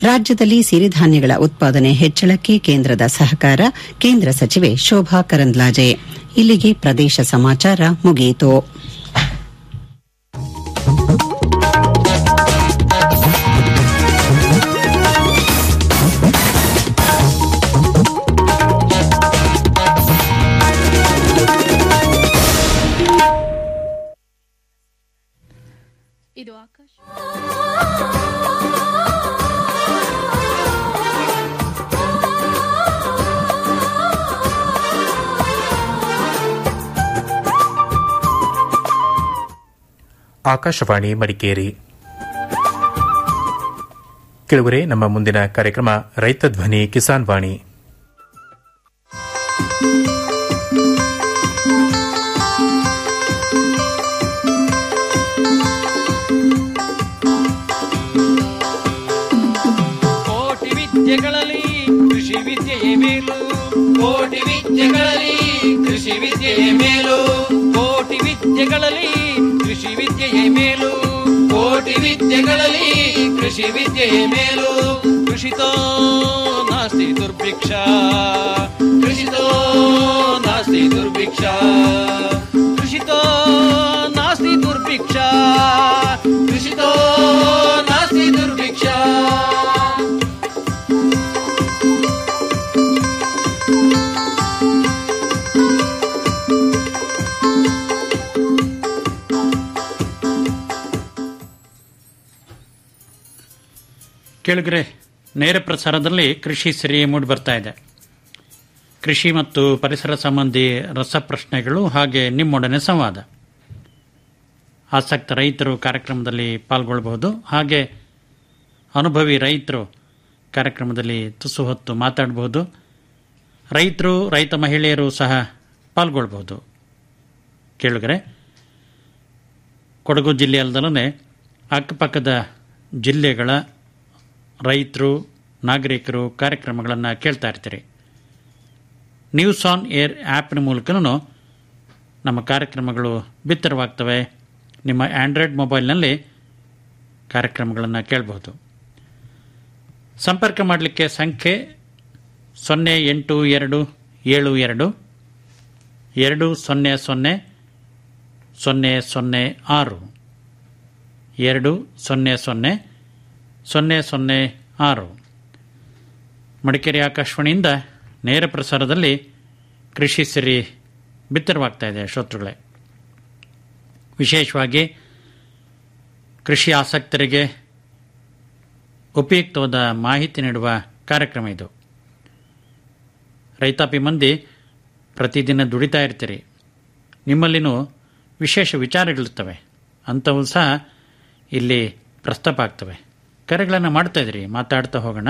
ರಾಜ್ಯದಲ್ಲಿ ಸಿರಿಧಾನ್ಯಗಳ ಉತ್ಪಾದನೆ ಹೆಚ್ಚಳಕ್ಕೆ ಕೇಂದ್ರದ ಸಹಕಾರ ಕೇಂದ್ರ ಸಚಿವೆ ಶೋಭಾ ಕರಂದ್ಲಾಜೆ ಇಲ್ಲಿಗೆ ಪ್ರದೇಶ ಸಮಾಚಾರ ಮುಗಿಯಿತು ಇದು ಆಕಾಶ ಆಕಾಶವಾಣಿ ಮಡಿಕೇರಿ ಕೆಲವರೇ ನಮ್ಮ ಮುಂದಿನ ಕಾರ್ಯಕ್ರಮ ರೈತ ಧ್ವನಿ ಕಿಸಾನ್ ವಾಣಿ ಕೋಟಿ ವಿದ್ಯೆಗಳಲ್ಲಿ ಕೃಷಿ ವಿದ್ಯೆಯೇ ಮೇಲು ಕೋಟಿ ವಿದ್ಯೆಗಳಲ್ಲಿ ಕೃಷಿ ವಿದ್ಯೆಯೇ ಮೇಲು ಕೋಟಿ ವಿದ್ಯೆಗಳಲ್ಲಿ ಕೃಷಿ ವಿದ್ಯೆಯೇ ಮೇಲು ಕೋಟಿ ವಿದ್ಯೆಗಳಲ್ಲಿ ಕೃಷಿ ವಿದ್ಯೆಯೇ ಮೇಲು ಕೃಷಿತೋ ನಾಸ್ತಿ ದುರ್ಭಿಕ್ಷ ಕೃಷಿತೋ ನಾಸ್ತಿ ದುರ್ಭಿಕ್ಷ ಕೃಷಿತೋ ನಾಸ್ತಿ ದುರ್ಭಿಕ್ಷ ಕೃಷಿತೋ ನಾಸ್ತಿ ದುರ್ಭಿಕ್ಷ ಕೇಳಿದ್ರೆ ನೇರ ಪ್ರಸಾರದಲ್ಲಿ ಕೃಷಿ ಸಿರಿ ಮೂಡಿ ಬರ್ತಾ ಇದೆ ಕೃಷಿ ಮತ್ತು ಪರಿಸರ ಸಂಬಂಧಿ ರಸಪ್ರಶ್ನೆಗಳು ಹಾಗೆ ನಿಮ್ಮೊಡನೆ ಸಂವಾದ ಆಸಕ್ತ ರೈತರು ಕಾರ್ಯಕ್ರಮದಲ್ಲಿ ಪಾಲ್ಗೊಳ್ಳಬಹುದು ಹಾಗೆ ಅನುಭವಿ ರೈತರು ಕಾರ್ಯಕ್ರಮದಲ್ಲಿ ತುಸು ಹೊತ್ತು ಮಾತಾಡಬಹುದು ರೈತರು ರೈತ ಮಹಿಳೆಯರು ಸಹ ಪಾಲ್ಗೊಳ್ಬಹುದು ಕೇಳಿದ್ರೆ ಕೊಡಗು ಜಿಲ್ಲೆಯಲ್ಲದಲ್ಲದೆ ಅಕ್ಕಪಕ್ಕದ ಜಿಲ್ಲೆಗಳ ರೈತರು ನಾಗರಿಕರು ಕಾರ್ಯಕ್ರಮಗಳನ್ನು ಕೇಳ್ತಾ ಇರ್ತೀರಿ ನ್ಯೂಸ್ ಆನ್ ಏರ್ ಆ್ಯಪ್ನ ಮೂಲಕನೂ ನಮ್ಮ ಕಾರ್ಯಕ್ರಮಗಳು ಬಿತ್ತರವಾಗ್ತವೆ ನಿಮ್ಮ ಆಂಡ್ರಾಯ್ಡ್ ಮೊಬೈಲ್ನಲ್ಲಿ ಕಾರ್ಯಕ್ರಮಗಳನ್ನು ಕೇಳಬಹುದು ಸಂಪರ್ಕ ಮಾಡಲಿಕ್ಕೆ ಸಂಖ್ಯೆ ಸೊನ್ನೆ ಎಂಟು ಎರಡು ಏಳು ಎರಡು ಎರಡು ಸೊನ್ನೆ ಸೊನ್ನೆ ಸೊನ್ನೆ ಸೊನ್ನೆ ಆರು ಎರಡು ಸೊನ್ನೆ ಸೊನ್ನೆ ಸೊನ್ನೆ ಸೊನ್ನೆ ಆರು ಮಡಿಕೇರಿ ಆಕಾಶವಾಣಿಯಿಂದ ನೇರ ಪ್ರಸಾರದಲ್ಲಿ ಕೃಷಿ ಸಿರಿ ಬಿತ್ತರವಾಗ್ತಾ ಇದೆ ಶ್ರೋತೃಗಳೇ ವಿಶೇಷವಾಗಿ ಕೃಷಿ ಆಸಕ್ತರಿಗೆ ಉಪಯುಕ್ತವಾದ ಮಾಹಿತಿ ನೀಡುವ ಕಾರ್ಯಕ್ರಮ ಇದು ರೈತಾಪಿ ಮಂದಿ ಪ್ರತಿದಿನ ದುಡಿತಾ ಇರ್ತೀರಿ ನಿಮ್ಮಲ್ಲಿನೂ ವಿಶೇಷ ವಿಚಾರಗಳಿರ್ತವೆ ಅಂಥವು ಸಹ ಇಲ್ಲಿ ಪ್ರಸ್ತಾಪ ಆಗ್ತವೆ ಕರೆಗಳನ್ನು ಮಾಡ್ತಾ ಇದ್ರಿ ಮಾತಾಡ್ತಾ ಹೋಗೋಣ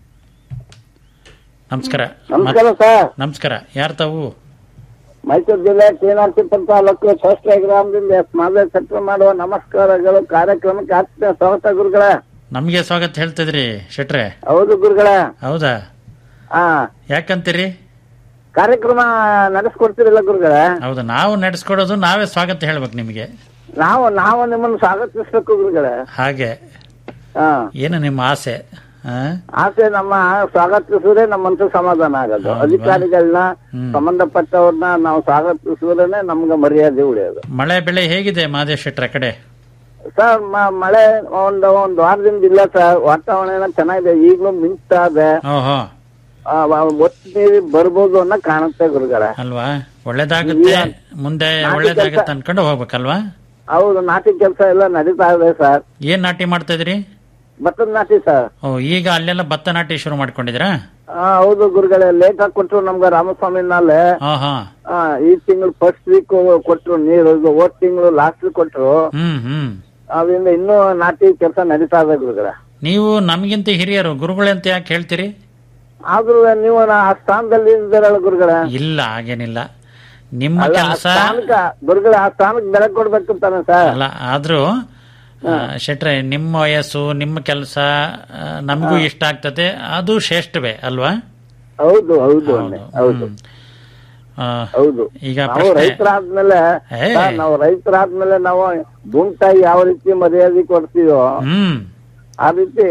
ನಮಸ್ಕಾರ ನಮಸ್ಕಾರ ಸರ್ ನಮಸ್ಕಾರ ಯಾರು ತಾವು ಮೈಸೂರು ಜಿಲ್ಲೆ ಶ್ರೀನಾಥಿಪುರ ತಾಲೂಕು ಷಷ್ಠ ಗ್ರಾಮದಿಂದ ಮಾದೇ ಸತ್ರ ಮಾಡುವ ನಮಸ್ಕಾರಗಳು ಕಾರ್ಯಕ್ರಮಕ್ಕೆ ಆತ್ಮೀಯ ಸ್ವಾಗತ ಗುರುಗಳ ನಮಗೆ ಸ್ವಾಗತ ಹೇಳ್ತಿದ್ರಿ ಶೆಟ್ರೆ ಹೌದು ಗುರುಗಳ ಹೌದಾ ಹಾ ಯಾಕಂತೀರಿ ಕಾರ್ಯಕ್ರಮ ನಡೆಸ್ಕೊಡ್ತೀರಲ್ಲ ಗುರುಗಳ ಹೌದಾ ನಾವು ನಡೆಸ್ಕೊಡೋದು ನಾವೇ ಸ್ವಾಗತ ಹೇಳ್ಬೇಕು ನಿಮಗೆ ನಾವು ನಾವು ನಿಮ್ಮನ್ನು ಸ್ವಾಗತಿಸ್ಬೇಕು ಗುರುಗಳ ಹಾಗೆ ಹಾ ಏನು ನಿಮ್ಮ ಆಸೆ ಆ? ಆಸೆ ನಮ್ಮ ಸ್ವಾಗತಿಸಿದ್ರೆ ನಮ್ಮ ಮನಸ್ಸು ಸಮಾಧಾನ ಆಗೋದು ಹೌದಾ? ಅಧಿಕಾರಿಗಳನ್ನ ಹ್ಮ್. ಸಂಬಂಧಪಟ್ಟವ್ರನ್ನ ನಾವು ಸ್ವಾಗತಿಸಿದ್ರೇನೆ ನಮ್ಗೆ ಮರ್ಯಾದೆ ಉಳಿಯೋದು ಮಳೆ ಬೆಳೆ ಹೇಗಿದೆ ಮಹದೇವ್ ಶೆಟ್ರ ಕಡೆ ಸರ್ ಮ- ಮಳೆ ಒಂದು ಒಂದು ವಾರದಿಂದ ಇಲ್ಲ ಸರ್ ವಾತಾವರಣ ಏನೋ ಚೆನ್ನಾಗಿದೆ ಈಗಲೂ ಮಿಂಚ್ತಾ ಇದೆ ಓಹೋ ಆ, ವ- ಒತ್ತು ನೀರು ಬರ್ಬೋದು ಅನ್ನೋ ಕಾಣುತ್ತೆ ಗುರುಗಳ ಅಲ್ವಾ ಒಳ್ಳೇದಾಗುತ್ತೆ ಮುಂದೆ ನಾಟಿ ಒಳ್ಳೇದಾಗತ್ತೆ ಕೆಲ್ಸ- ಅನ್ಕೊಂಡು ಹೋಗ್ಬೇಕಲ್ವಾ ಹೌದು ನಾಟಿ ಕೆಲಸ ಎಲ್ಲ ನಡೀತಾ ಇದೆ ಸರ್ ಏನ್ ನಾಟಿ ಮಾಡ್ತಾ ಇದ್ರಿ ಭತ್ತದ ನಾಟಿ ಸರ್ ಓ ಈಗ ಅಲ್ಲೆಲ್ಲ ಭತ್ತ ನಾಟಿ ಶುರು ಮಾಡ್ಕೊಂಡಿದ್ರಾ ಆ, ಹೌದು ಗುರುಗಳೇ ಲೇಟ್ ಆಗಿ ಕೊಟ್ರು ನಮ್ಗೆ ರಾಮಸ್ವಾಮಿ ನಾಳೆ ಹಾ ಹಾ ಆ, ಈ ತಿಂಗಳು ಫಸ್ಟ್ ವೀಕ್ ಕೊಟ್ರು ನೀರು ಇದು ಹೋದ್ ತಿಂಗಳು ಲಾಸ್ಟ್ ಕೊಟ್ರು ಹ್ಮ್ ಹ್ಮ್ ಅದರಿಂದ ಇನ್ನೂ ನಾಟಿ ಕೆಲಸ ನಡೀತಾ ಇದೆ ಗುರುಗಳ ನೀವು ನಮಗಿಂತ ಹಿರಿಯರು ಗುರುಗಳಂತ ಯಾಕೆ ಹೇಳ್ತೀರಿ ಆದ್ರೂ ನೀವು ಆ ಸ್ಥಾನದಲ್ಲಿ ಇದ್ದೀರಲ್ಲ ಗುರುಗಳ ಇಲ್ಲ ಹಾಗೇನಿಲ್ಲ ನಿಮ್ಮ ಅಲ್ಲ, ಆ ಕೆಲಸ ಸ್ಥಾನಕ್ಕ ಗುರುಗಳ ಆ ಸ್ಥಾನಕ್ಕೆ ಬೆಲೆ ಕೊಡ್ಬೇಕು ತಾನೆ ಸರ್ ಅಲ್ಲ ಆದ್ರೂ ಆ, ಶೆಟ್ರೆ ನಿಮ್ಮ ವಯಸ್ಸು ನಿಮ್ಮ ಕೆಲಸ ನಮಗೂ ಇಷ್ಟ ಆಗ್ತದೆ ಅದು ಶ್ರೇಷ್ಠವೇ ಅಲ್ವಾ ಹೌದು ಹೌದು ಅಣ್ಣೆ, ಹೌದು ಹ್ಮ್. ಆ, ಹೌದು ಈಗ ನಾವು ಪ್ರಶ್ನೆ ರೈತರಾದ್ಮೇಲೆ ಏ. ಸರ್, ನಾವು ರೈತರಾದ್ಮೇಲೆ ನಾವು ಭೂಮಿ ತಾಯಿ ಯಾವ ರೀತಿ ಮರ್ಯಾದೆ ಕೊಡ್ತೀವೋ ಹ್ಮ್ ಆ ರೀತಿ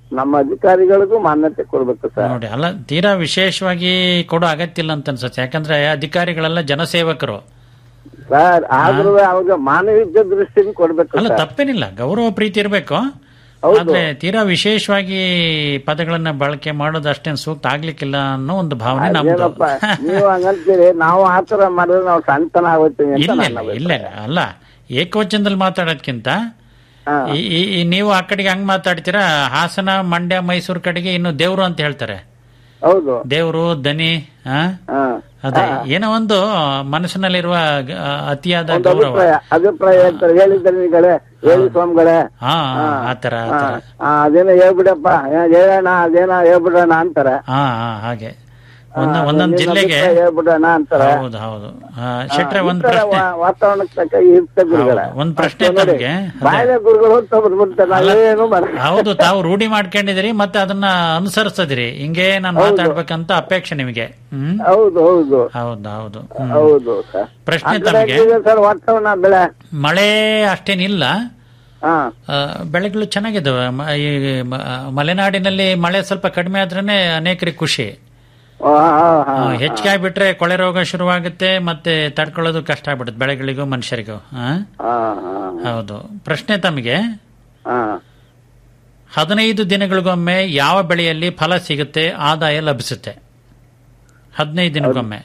ನಮ್ಮ ಅಧಿಕಾರಿಗಳಿಗೂ ಮಾನ್ಯತೆ ಕೊಡ್ಬೇಕು ಸರ್ ನೋಡಿ ಅಲ್ಲ ತೀರಾ ವಿಶೇಷವಾಗಿ ಕೊಡೋ ಅಗತ್ಯ ಇಲ್ಲ ಅಂತ ಅನ್ಸುತ್ತೆ ಯಾಕಂದ್ರೆ ಅಧಿಕಾರಿಗಳೆಲ್ಲ ಜನಸೇವಕರು ಸರ್ ಆದ್ರೂ ಅವಾಗ ಮಾನವೀಯ ದೃಷ್ಟಿಯಿಂದ ಕೊಡ್ಬೇಕು ಅಲ್ಲ ಸರ್ ತಪ್ಪೇನಿಲ್ಲ ಗೌರವ ಪ್ರೀತಿ ಇರಬೇಕು ಹೌದು. ಆದ್ರೆ ತೀರಾ ವಿಶೇಷವಾಗಿ ಪದಗಳನ್ನ ಬಳಕೆ ಮಾಡೋದು ಅಷ್ಟೇನು ಸೂಕ್ತ ಆಗ್ಲಿಕ್ಕಿಲ್ಲ ಅನ್ನೋ ಒಂದು ಭಾವನೆ ನಮ್ದು ಏನಪ್ಪ ನೀವು ಹಂಗಂತೀರಿ ನಾವು ಆತರ ಮಾಡಿದ್ರೆ ನಾವು ಸಣ್ಣತನ ಆಗೋಗ್ತೀವಿ ಅಂತ ಇಲ್ಲ ನನ್ನ ಇಲ್ಲ ಇಲ್ಲ ಇಲ್ಲ. ಅಲ್ಲ ಏಕವಚನದಲ್ಲಿ ಮಾತಾಡೋದ್ಕಿಂತ ಹಾ. ಈ- ಈ- ಈ ನೀವು ಆ ಕಡೆಗೆ ಹಂಗ್ ಮಾತಾಡ್ತೀರಾ ಹಾಸನ ಮಂಡ್ಯ ಮೈಸೂರು ಕಡೆಗೆ ಇನ್ನು ದೇವ್ರು ಅಂತ ಹೇಳ್ತಾರೆ ಹೌದು ದೇವ್ರು ದನಿ ಆ ಹಾ ಅದೇ ಏನೋ ಒಂದು ಮನಸ್ಸಿನಲ್ಲಿರುವ ಗ- ಅತಿಯಾದ ಒಂದು ಗೌರವ ಅಭಿಪ್ರಾಯ ಅಭಿಪ್ರಾಯ ಹೇಳ್ತಾರೆ ಹೇಳಿದ್ದನಿಗಳೇ ಹೇಳಿ ಸ್ವಾಮಿಗಳೇ ಹಾ ಆತರ ಹಾ, ಆತರ ಹಾ, ಅದೇನೋ ಹೇಳ್ಬಿಡಪ್ಪ ಏ- ಹೇಳೋಣ ಅದೇನೋ ಹೇಳ್ಬಿಡೋಣ ಅಂತಾರೆ ಹಾ ಹಾ ಹಾಗೆ ಒಂದ್ ಹಾ, ಒಂದೊಂದ್ ನಿನ್ನ ಜಿಲ್ಲೆಗೆ ಅಭಿಪ್ರಾಯ ಹೇಳ್ಬಿಡೋಣ ಅಂತಾರೆ ಹೌದು ಹೌದು ಆ, ಶೆಟ್ರೆ ಈ ಒಂದ್ ತರ ಪ್ರಶ್ನೆ ವಾ- ವಾತಾವರಣಕ್ಕೆ ತಕ್ಕ ಇರ್ತ ಗುರುಗಳ ಹೌದು, ಒಂದ್ ಪ್ರಶ್ನೆ ಅಷ್ಟೇ ನೋಡಿ. ತಮ್ಗೆ. ಅದೇ. ಬಾಯಿಲೆ ಗುರುಗಳು ಹೋಗ್ತಾ ಬರ್ಬಿಡ್ತಾರೆ ನಾವೇನು ಮಾಡ ಹೌದು ತಾವು ರೂಢಿ ಮಾಡ್ಕೊಂಡಿದಿರಿ ಮತ್ತೆ ಅದನ್ನ ಅನುಸರಿಸದಿರಿ ಹಿಂಗೆ ನಾನು ಮಾತಾಡ್ಬೇಕಂತ ಅಪೇಕ್ಷೆ ನಿಮಗೆ ಹ್ಮ್ ಹೌದು ಹೌದು ಹೌದು ಹೌದು ಹ್ಮ್. ಹೌದು ಸರ್ ಪ್ರಶ್ನೆ ಆ ಕಡೆ ತಮಗೆ ಇದೆ ಸರ್ ವಾತಾವರಣ ಬೆಳೆ ಮಳೆ ಅಷ್ಟೇನಿಲ್ಲ ಹಾ ಆ, ಬೆಳೆಗಳು ಚೆನ್ನಾಗಿದ್ದಾವೆ ಮ- ಈ ಮ- ಮಲೆನಾಡಿನಲ್ಲಿ ಮಳೆ ಸ್ವಲ್ಪ ಕಡಿಮೆ ಆದ್ರೇನೆ ಅನೇಕರಿಗೆ ಖುಷಿ ಓ, ಹಾ, ಹಾ, ಹಾ. ಆ, ಹೆಚ್ಚಿಗೆ ಆಗ್ಬಿಟ್ರೆ ಕೊಳೆ ರೋಗ ಶುರುವಾಗುತ್ತೆ ಮತ್ತೆ ತಡ್ಕೊಳ್ಳೋದು ಕಷ್ಟ ಆಗ್ಬಿಡುತ್ತೆ ಬೆಳೆಗಳಿಗೂ ಮನುಷ್ಯರಿಗೂ ಆ? ಹಾ, ಹಾ, ಹೌದು ಪ್ರಶ್ನೆ ತಮಗೆ ಹಾ. ಹದಿನೈದು ದಿನಗಳಿಗೊಮ್ಮೆ ಯಾವ ಬೆಳೆಯಲ್ಲಿ ಫಲ ಸಿಗುತ್ತೆ ಆದಾಯ ಲಭಿಸುತ್ತೆ ಹದಿನೈದು ದಿನಕ್ಕೊಮ್ಮೆ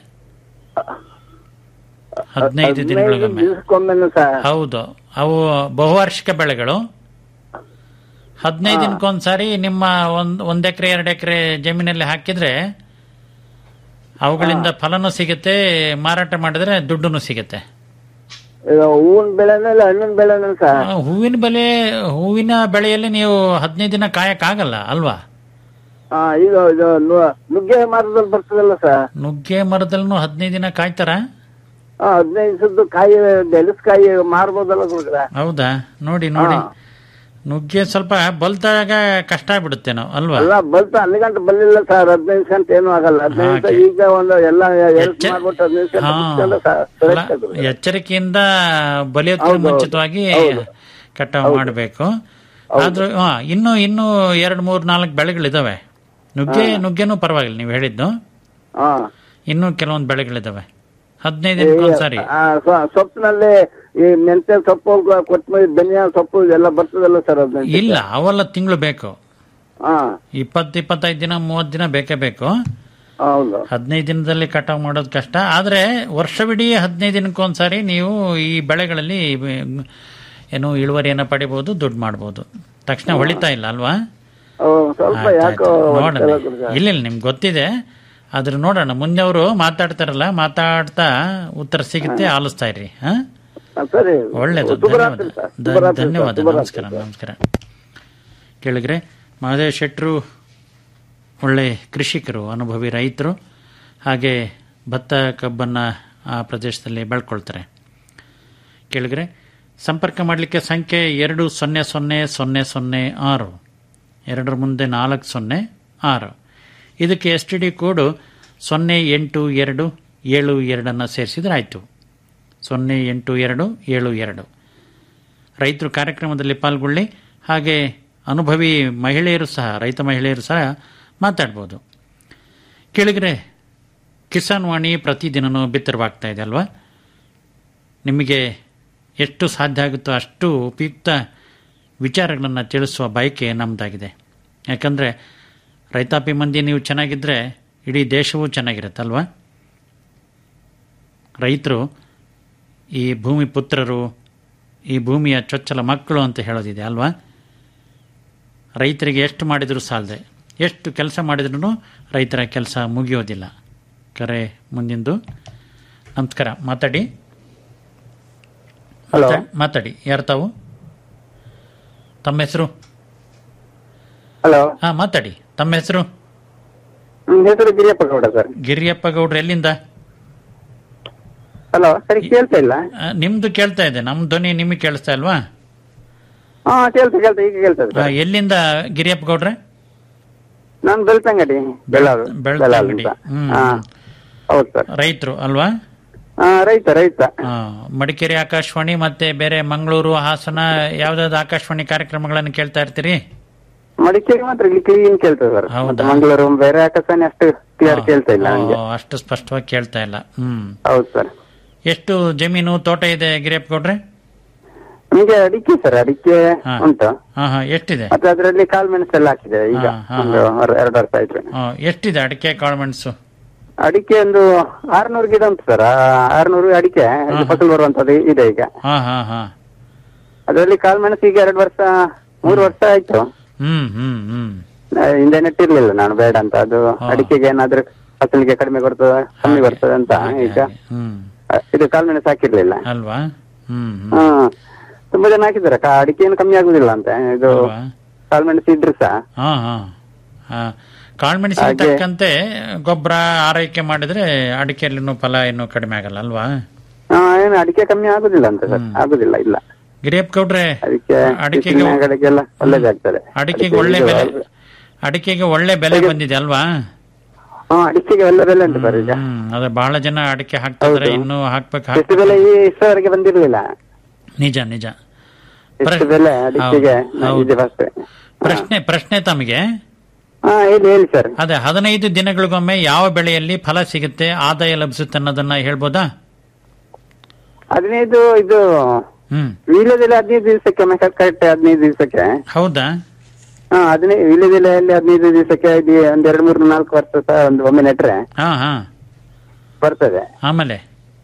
ಹದಿನೈದು ಹದಿನೈದು ದಿನಗಳಿಗೊಮ್ಮೆ ದಿವಸಕ್ಕೊಮ್ಮೆನು ಸರ್ ಹೌದು ಅವು ಬಹುವಾರ್ಷಿಕ ಬೆಳೆಗಳು ಹದಿನೈದು ದಿನಕ್ಕೊಂದ್ಸಾರಿ ನಿಮ್ಮ ಒಂದ್ ಒಂದ್ ಎಕರೆ ಎರಡು ಎಕರೆ ಜಮೀನಲ್ಲಿ ಹಾಕಿದ್ರೆ ಅವುಗಳಿಂದ ಫಲನೂ ಸಿಗುತ್ತೆ ಮಾರಾಟ ಮಾಡಿದ್ರೆ ದುಡ್ಡುನು ಸಿಗುತ್ತೆ ಈಗ ಹೂವಿನ ಬೆಳೆನ ಇಲ್ಲ ಹಣ್ಣಿನ ಬೆಳೆನ ಸರ್ ಆ, ಹೂವಿನ ಬೆಲೆ ಹೂವಿನ ಬೆಳೆಯಲ್ಲಿ ನೀವು ಹದಿನೈದು ದಿನ ಕಾಯಕ್ಕಾಗಲ್ಲ ಅಲ್ವಾ ಹಾ ಈಗ ಇದು ನು- ನುಗ್ಗೆ ಮರದಲ್ಲಿ ಬರ್ತದಲ್ಲ ಸರ್ ನುಗ್ಗೆ ಮರದಲ್ಲೂ ಹದಿನೈದು ದಿನ ಕಾಯ್ತಾರ ಹಾ ಹದಿನೈದು ದಿವಸದ್ದು ಕಾಯಿ ಡೆಲಸ್ಕಾಯಿ ಮಾರ್ಬೋದಲ್ಲ ಗುರುಗಳ ಹೌದಾ ನೋಡಿ ನೋಡಿ ನುಗ್ಗೆ ಸ್ವಲ್ಪ ಬಲ್ತಾಗ ಕಷ್ಟ ಆಗ್ಬಿಡುತ್ತೇನೋ ಅಲ್ವಾ ಅಲ್ಲ ಬಲ್ತ ಅಲ್ಲಿ ಗಂಟೆ ಬಲ್ಲಿಲ್ಲ ಸರ್ ಹದಿನೈದು ಗಂಟೆ ಏನು ಆಗಲ್ಲ ಹದಿನೈದು ಹಾಗೆ. ಈಗ ಒಂದು ಎಲ್ಲ ಎಲ್ಪ್ ಎಚ್ಚ- ಮಾಡ್ಬಿಟ್ಟು ಹದಿನೈದು ಗಂಟೆ ಹಾ. ಬಿಟ್ಕೊಂಡು ಸರ್ ಅಲ್ಲ, correct ಅದು. ಎಚ್ಚರಿಕೆಯಿಂದ ಬಲಿಯೋದಕ್ಕೆ ಹೌದು, ಹೌದು. ಮುಂಚಿತವಾಗಿ ಹೌದು. ಕಟಾವು ಮಾಡಬೇಕು ಆದ್ರೂ ಹಾ ಇನ್ನು ಇನ್ನು ಎರಡು ಮೂರ್ ನಾಲ್ಕು ಬೆಳೆಗಳಿದಾವೆ ನುಗ್ಗೆ ನುಗ್ಗೆನೂ ಪರವಾಗಿಲ್ಲ ನೀವು ಹೇಳಿದ್ದು ಹಾ ಇನ್ನೂ ಕೆಲವೊಂದು ಬೆಳೆಗಳಿದಾವೆ ಹದಿನೈದು ದಿನಕ್ಕೊಂದ್ಸರಿ ಆ, ಸ್ವ- ಸೊಪ್ಪಿನಲ್ಲಿ ಈ ಮೆಂತ್ಯ ಸೊಪ್ಪು ಗ- ಕೊತ್ತಂಬರಿ ಧನಿಯಾ ಸೊಪ್ಪು ಎಲ್ಲ ಬರ್ತದಲ್ಲ ಸರ್ ಹದಿನೈದು ಇಲ್ಲ ಅವೆಲ್ಲ ತಿಂಗಳು ಬೇಕು ಹಾ ಇಪ್ಪತ್ತು ಇಪ್ಪತ್ತೈದು ದಿನ ಮೂವತ್ತು ದಿನ ಬೇಕೇ ಬೇಕು ಹೌದು ಹದಿನೈದು ದಿನದಲ್ಲಿ ಕಟಾವು ಮಾಡೋದು ಕಷ್ಟ ಆದರೆ ವರ್ಷವಿಡೀ ಹದಿನೈದು ದಿನಕ್ಕೊಂದ್ಸಾರಿ ನೀವು ಈ ಬೆಳೆಗಳಲ್ಲಿ ಮ್, ಏನು ಇಳುವರಿಯನ್ನು ಪಡಿಬಹುದು ದುಡ್ಡು ಮಾಡ್ಬೋದು ತಕ್ಷಣ ಹೊಳಿತಾ ಇಲ್ಲ ಅಲ್ವಾ ಹೌದು, ಸ್ವಲ್ಪ ಆಯ್ತು, ಯಾಕೋ ಆಯ್ತು. ನೋಡೋಣ ಒಂದ್ಸಲ ಗುರುಗಳ. ಇಲ್ಲ ಇಲ್ಲ ನಿಮ್ಗೆ ಗೊತ್ತಿದೆ ಆದ್ರೆ ನೋಡೋಣ ಮುಂದೆ ಅವರು ಮಾತಾಡ್ತಾರಲ್ಲ ಮಾತಾಡ್ತಾ ಉತ್ತರ ಸಿಗುತ್ತೆ ಆಲಿಸ್ತಾ ಇರ್ರಿ ಹಾ ಹಾ, ಸರಿ ಒಳ್ಳೇದು ಶುಭರಾತ್ರಿ ಧನ್ಯವಾದ ಸರ್ ಧ- ಶುಭರಾತ್ರಿ ಸರ್, ಧನ್ಯವಾದ ಶುಭರಾತ್ರಿ ನಮಸ್ಕಾರ ಸರ್. ನಮಸ್ಕಾರ ಕೇಳಿದ್ರೆ ಮಹದೇವ್ ಶೆಟ್ರು ಒಳ್ಳೆ ಕೃಷಿಕರು ಅನುಭವಿ ರೈತರು ಹಾಗೆ ಭತ್ತ ಕಬ್ಬನ್ನು ಆ ಪ್ರದೇಶದಲ್ಲಿ ಬೆಳ್ಕೊಳ್ತಾರೆ ಕೇಳಿದ್ರೆ ಸಂಪರ್ಕ ಮಾಡಲಿಕ್ಕೆ ಸಂಖ್ಯೆ ಎರಡು ಸೊನ್ನೆ ಸೊನ್ನೆ ಸೊನ್ನೆ ಸೊನ್ನೆ ಆರು ಎರಡರ ಮುಂದೆ ನಾಲ್ಕು ಸೊನ್ನೆ ಆರು ಇದಕ್ಕೆ ಎಸ್ ಟಿ ಡಿ ಕೋಡು ಸೊನ್ನೆ ಎಂಟು ಎರಡು ಏಳು ಎರಡನ್ನು ಸೇರಿಸಿದ್ರೆ ಆಯಿತು ಸೊನ್ನೆ ಎಂಟು ಎರಡು ಏಳು ಎರಡು ರೈತರು ಕಾರ್ಯಕ್ರಮದಲ್ಲಿ ಪಾಲ್ಗೊಳ್ಳಿ ಹಾಗೆ ಅನುಭವಿ ಮಹಿಳೆಯರು ಸಹ ರೈತ ಮಹಿಳೆಯರು ಸಹ ಮಾತಾಡ್ಬೋದು ಕೇಳಿದ್ರೆ ಕಿಸಾನ್ ವಾಣಿ ಪ್ರತಿದಿನನೂ ಬಿತ್ತರವಾಗ್ತಾ ಇದೆ ಅಲ್ವಾ ನಿಮಗೆ ಎಷ್ಟು ಸಾಧ್ಯ ಆಗುತ್ತೋ ಅಷ್ಟು ಉಪಯುಕ್ತ ವಿಚಾರಗಳನ್ನು ತಿಳಿಸುವ ಬಯಕೆ ನಮ್ಮದಾಗಿದೆ ಯಾಕಂದರೆ ರೈತಾಪಿ ಮಂದಿ ನೀವು ಚೆನ್ನಾಗಿದ್ದರೆ ಇಡೀ ದೇಶವೂ ಚೆನ್ನಾಗಿರುತ್ತಲ್ವಾ ರೈತರು ಈ ಭೂಮಿ ಪುತ್ರರು ಈ ಭೂಮಿಯ ಚೊಚ್ಚಲ ಮಕ್ಕಳು ಅಂತ ಹೇಳೋದಿದೆ ಅಲ್ವಾ ರೈತರಿಗೆ ಎಷ್ಟು ಮಾಡಿದರೂ ಸಾಲದೆ ಎಷ್ಟು ಕೆಲಸ ಮಾಡಿದ್ರೂ ರೈತರ ಕೆಲಸ ಮುಗಿಯೋದಿಲ್ಲ ಕರೆ ಮುಂದಿಂದು ನಮಸ್ಕಾರ ಮಾತಾಡಿ ಹಲೋ ಮಾತಾಡಿ- ಮಾತಾಡಿ ಯಾರು ತಾವು ತಮ್ಮ ಹೆಸರು ಹಲೋ ಹಾ ಮಾತಾಡಿ ತಮ್ಮ ಹೆಸರು ನನ್ನ ಹೆಸರು ಗಿರಿಯಪ್ಪ ಗೌಡ ಸರ್ ಗಿರಿಯಪ್ಪ ಗೌಡ್ರು ಎಲ್ಲಿಂದ ಹಲೋ ಸರಿ ಕೇಳ್ತಾ ಇಲ್ಲ ಆ, ನಿಮ್ದು ಕೇಳ್ತಾ ಇದೆ ನಮ್ಮ ಧ್ವನಿ ನಿಮಗೆ ಕೇಳಿಸ್ತಾ ಇಲ್ವಾ ಹಾ ಕೇಳ್ತಾ ಕೇಳ್ತಾ ಈಗ ಕೇಳ್ತದೆ ಆ, ಸರ್ ಎಲ್ಲಿಂದ ಗಿರಿಯಪ್ಪ ಗೌಡ್ರೆ ನಾನು ಬೆಳ್ತಂಗಡಿ ಬೆಳಾಲ್ ಬೆಳ್ತಂಗಡಿ. ಬೆಳಾಲ್ ಅಂತ ಹ್ಮ್. ಹಾ ಹೌದು ಸರ್ ರೈತರು ಅಲ್ವಾ ಹಾ ರೈತ ರೈತ ಆ, ಮಡಿಕೇರಿ ಆಕಾಶವಾಣಿ ಮತ್ತೆ ಬೇರೆ ಮಂಗಳೂರು ಹಾಸನ ಯಾವ್ದಾವ್ದು ಆಕಾಶವಾಣಿ ಕಾರ್ಯಕ್ರಮಗಳನ್ನು ಕೇಳ್ತಾ ಇರ್ತೀರಿ ಮಡಿಕೇರಿ ಮಾತ್ರ ಇಲ್ಲಿ ಕ್ಲೀನ್ ಕೇಳ್ತದೆ ಸರ್ ಹೌದಾ? ಮತ್ತೆ ಮಂಗಳೂರು ಬೇರೆ ಆಕಾಶನೇ ಅಷ್ಟು ಕ್ಲಿಯರ್ ಕೇಳ್ತಾ ಇಲ್ಲ ನಂಗೆ ಓ, ಅಷ್ಟು ಸ್ಪಷ್ಟವಾಗಿ ಕೇಳ್ತಾ ಇಲ್ಲ ಹ್ಮ್ ಹೌದು ಸರ್ ಎಷ್ಟು ಜಮೀನು ತೋಟ ಇದೆ ಗಿರಿಯಪ್ಪ ಗೌಡ್ರೆ ನಮಗೆ ಅಡಿಕೆ ಸರ್ ಅಡಿಕೆ ಹಾ. ಉಂಟು ಹಾ ಹಾ ಎಷ್ಟಿದೆ ಮತ್ತೆ ಅದರಲ್ಲಿ ಕಾಳು ಮೆಣಸೆಲ್ಲ ಹಾಕಿದೆ ಈಗ ಹಾ, ಹಾ, ಒಂದು ವರ್- ಎರಡು ವರ್ಷ ಆಯ್ತು ಆ, ಎಷ್ಟಿದೆ ಅಡಿಕೆ ಕಾಳುಮೆಣಸು ಅಡಿಕೆ ಒಂದು ಆರ್ನೂರು ಗಿಡ ಉಂಟು ಸರ್ ಆರ್ನೂರು ಅಡಿಕೆ ಇದು ಫಸಲು ಬರುವಂತದ್ದು ಇದೆ ಈಗ ಹಾ ಹಾ ಹಾ ಅದರಲ್ಲಿ ಕಾಳು ಮೆಣಸು ಈಗ ಎರಡು ವರ್ಷ ಮೂರು ವರ್ಷ ಆಯ್ತು ಹ್ಮ್ ಹ್ಮ್ ಹ್ಮ್ ಆ, ಹಿಂದೆ ನೆಟ್ಟಿರ್ಲಿಲ್ಲ ನಾನು ಬೇಡ ಅಂತ ಅದು ಅಡಿಕೆಗೆ ಏನಾದ್ರೂ ಫಸಲಿಗೆ ಕಡಿಮೆ ಕೊಡ್ತದ ಕಮ್ಮಿ ಬರ್ತದೆ ಅಂತ ಈಗ ಹ್ಮ್ ಆ, ಇದು ಕಾಳು ಮೆಣಸು ಹಾಕಿರ್ಲಿಲ್ಲ ಅಲ್ವಾ ಹ್ಮ್ ಹ್ಮ್ ಹಾ ತುಂಬಾ ಜನ ಹಾಕಿದ್ದಾರೆ ಕಾ- ಅಡಿಕೆ ಏನು ಕಮ್ಮಿ ಆಗುದಿಲ್ಲ ಅಂತ ಇದು ಅಲ್ವಾ ಕಾಳು ಮೆಣಸು ಇದ್ರು ಸಹ ಹಾ ಹಾ ಹಾ ಕಾಳುಮೆಣಸಿಗೆ ಹಾಗೆ- ತಕ್ಕಂತೆ ಗೊಬ್ಬರ ಆರೈಕೆ ಮಾಡಿದ್ರೆ ಅಡಿಕೆಯಲ್ಲಿನೂ ಫಲ ಇನ್ನೂ ಕಡಿಮೆ ಆಗಲ್ಲ ಅಲ್ವಾ ಹಾ ಏನು ಅಡಿಕೆ ಕಮ್ಮಿ ಆಗುದಿಲ್ಲ ಅಂತ ಸರ್ ಆಗುದಿಲ್ಲ ಇಲ್ಲ ಗಿರಿಯಪ್ಪ ಗೌಡ್ರೆ ಅದಕ್ಕೆ ಅಡಿಕೆಗೆ ಕಡೆಗೆಲ್ಲ ಒಳ್ಳೇದಾಗ್ತದೆ ಅಡಿಕೆಗೆ ಒಳ್ಳೆ ಬೆಲೆ ಅಡಿಕೆಗೆ ಒಳ್ಳೆ ಬೆಲೆ ಬಂದಿದೆ ಅಲ್ವಾ ಹಾ ಅಡಿಕೆಗೆ ಒಳ್ಳೆ ಬೆಲೆ ಉಂಟು ಸರ್ ಈಗ ಹ್ಮ್ ಅದೇ ಬಹಳ ಜನ ಅಡಿಕೆ ಹಾಕ್ತಾ ಇದ್ರೆ ಇನ್ನೂ ಹಾಕ್ಬೇಕು ಎಷ್ಟು ಹಾಕ್ಬೇಕು ಬೆಲೆ ಈ ಇಷ್ಟವರೆಗೆ ಬಂದಿರ್ಲಿಲ್ಲ ನಿಜ ನಿಜ ಎಷ್ಟು ಪ್ರಶ್ನೆ- ಬೆಲೆ ಅಡಿಕೆಗೆ ಹೌದು, ಇದೆ ಫಸ್ಟ್ ಪ್ರಶ್ನೆ ಪ್ರಶ್ನೆ ತಮಗೆ ಹಾ ಹೇಳಿ ಹೇಳಿ ಸರ್ ಅದೇ ಹದಿನೈದು ದಿನಗಳಿಗೊಮ್ಮೆ ಯಾವ ಬೆಳೆಯಲ್ಲಿ ಫಲ ಸಿಗುತ್ತೆ ಆದಾಯ ಲಭಿಸುತ್ತೆ ಅನ್ನೋದನ್ನ ಹೇಳ್ಬೋದಾ ಹದಿನೈದು ಇದು ಹ್ಮ್ ವೀಳ್ಯದೆಲೆ ಹದಿನೈದು ದಿವಸಕ್ಕೆ ಕರೆಕ್ಟ್ ಹದಿನೈದು ದಿವಸಕ್ಕೆ ಹೌದಾ ಹಾ ಹದಿನೈದು ವೀಳ್ಯದೆಲೆಯಲ್ಲಿ ಹದಿನೈದು ದಿವಸಕ್ಕೆ ಇದು ಒಂದ್ ಎರಡು ಮೂರು ನಾಲ್ಕು ವರ್ಷ ಸಹ ಒಂದು ಒಮ್ಮೆ ನೆಟ್ರೆ ಹಾ ಹಾ ಬರ್ತದೆ ಆಮೇಲೆ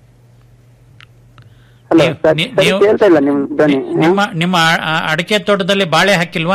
ಹಲೋ ನೀವು- ಸರಿ ನೀವು- ಸರಿ ನೀವು- ಕೇಳ್ತಾ ಇಲ್ಲ ನಿಮ್ ಧ್ವನಿ ನಿ- ನಿಮ್ಮ ನಿಮ್ಮ ಆ- ಆ- ಅಡಿಕೆ ತೋಟದಲ್ಲಿ ಬಾಳೆ ಹಾಕಿಲ್ವಾ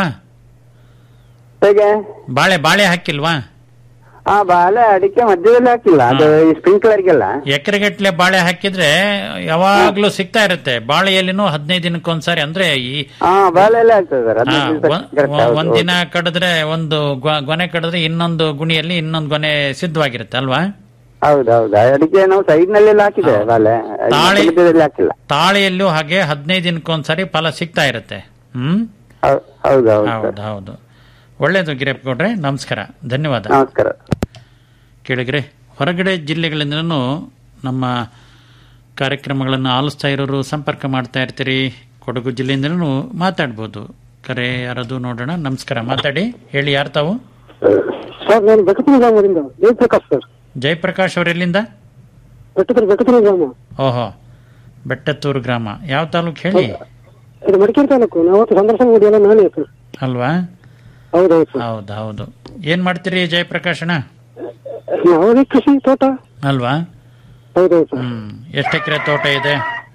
ಹೇಗೆ ಬಾಳೆ ಬಾಳೆ ಹಾಕಿಲ್ವಾ ಹಾ ಬಾಳೆ ಅಡಿಕೆ ಮಧ್ಯದಲ್ಲಿ ಹಾಕಿಲ್ಲ ಅದು ಈ ಸ್ಪ್ರಿಂಕ್ಲರ್ಗೆಲ್ಲ ಎಕರೆಗಟ್ಲೆ ಬಾಳೆ ಹಾಕಿದ್ರೆ ಯಾವಾಗ್ಲೂ ಸಿಗ್ತಾ ಇರುತ್ತೆ ಬಾಳೆಯಲ್ಲಿನೂ ಹದಿನೈದು ದಿನಕ್ಕೊಂದ್ಸಾರಿ ಅಂದ್ರೆ ಈ ಹಾ ಬಾಳೆ ಎಲ್ಲ ಆಗ್ತದೆ ಸರ್ ಆ, ಹದಿನೈದು ದಿವಸ ಒಂದ್- correct ಹೌದು, ಒಂದ್ ದಿನ ಹೌದು. ಕಡಿದ್ರೆ ಒಂದು ಗೊ- ಗೊನೆ ಕಡಿದ್ರೆ ಇನ್ನೊಂದು ಗುಣಿಯಲ್ಲಿ ಇನ್ನೊಂದು ಗೊನೆ ಸಿದ್ಧವಾಗಿರುತ್ತೆ ಅಲ್ವಾ ಹೌದು ಹೌದು ಅಡಿಕೆ ನಾವು ಸೈಡ್ ನಲ್ಲೆಲ್ಲ ಹಾಕಿದೆ ಬಾಳೆ ತಾಳೆ- ಮಧ್ಯದಲ್ಲಿ ಹಾಕಿಲ್ಲ ತಾಳೆಯಲ್ಲೂ ಹಾಗೆ ಹದಿನೈದು ದಿನಕ್ಕೊಂದ್ಸಾರಿ ಫಲ ಸಿಗ್ತಾ ಇರುತ್ತೆ ಹ್ಮ್ ಹೌ- ಹೌದು ಹೌದು ಸರ್ ಹೌದು ಹೌದು ಒಳ್ಳೇದು ಗಿರಪ್ಪ ಗೌಡ್ರೆ ನಮಸ್ಕಾರ ಧನ್ಯವಾದ ನಮಸ್ಕಾರ ಕೇಳಿದ್ರೆ ಹೊರಗಡೆ ಜಿಲ್ಲೆಗಳಿಂದನೂ ನಮ್ಮ ಕಾರ್ಯಕ್ರಮಗಳನ್ನು ಆಲಿಸ್ತಾ ಇರೋರು ಸಂಪರ್ಕ ಮಾಡ್ತಾ ಇರ್ತೀರಿ ಕೊಡಗು ಜಿಲ್ಲೆಯಿಂದನೂ ಮಾತಾಡ್ಬೋದು ಕರೆ ಯಾರದು ನೋಡೋಣ ನಮಸ್ಕಾರ ಮಾತಾಡಿ ಹೇಳಿ ಯಾರು ತಾವು ಸರ್ ನಾನು ಬೆಟ್ಟಪುರ ಗ್ರಾಮದಿಂದ ಜಯಪ್ರಕಾಶ್ ಸರ್ ಜಯಪ್ರಕಾಶ್ ಅವರೆಲ್ಲಿಂದ ಬೆಟ್ಟಪುರ ಬೆಟ್ಟಪುರ ಗ್ರಾಮ ಓಹೋ ಬೆಟ್ಟತ್ತೂರು ಗ್ರಾಮ ಯಾವ ತಾಲೂಕು ಹೇಳಿ ಇದು ಮಡಿಕೇರಿ ತಾಲೂಕು ನಾವು ಅವತ್ತು ಸಂದರ್ಶನ ಮಾಡಿಯಲ್ಲ ನಾನೇ ಸರ್ ಅಲ್ವಾ ಹೌದೌದು ಸರ್ ಹೌದು ಹೌದು ಏನ್ ಮಾಡ್ತೀರಿ ಜಯಪ್ರಕಾಶನ ಯಾವುದೇ ಕೃಷಿ ತೋಟ ಅಲ್ವಾ ಹೌದೌದು ಸರ್ ಹ್ಮ್ ಎಷ್ಟು ಎಕರೆ ತೋಟ ಇದೆ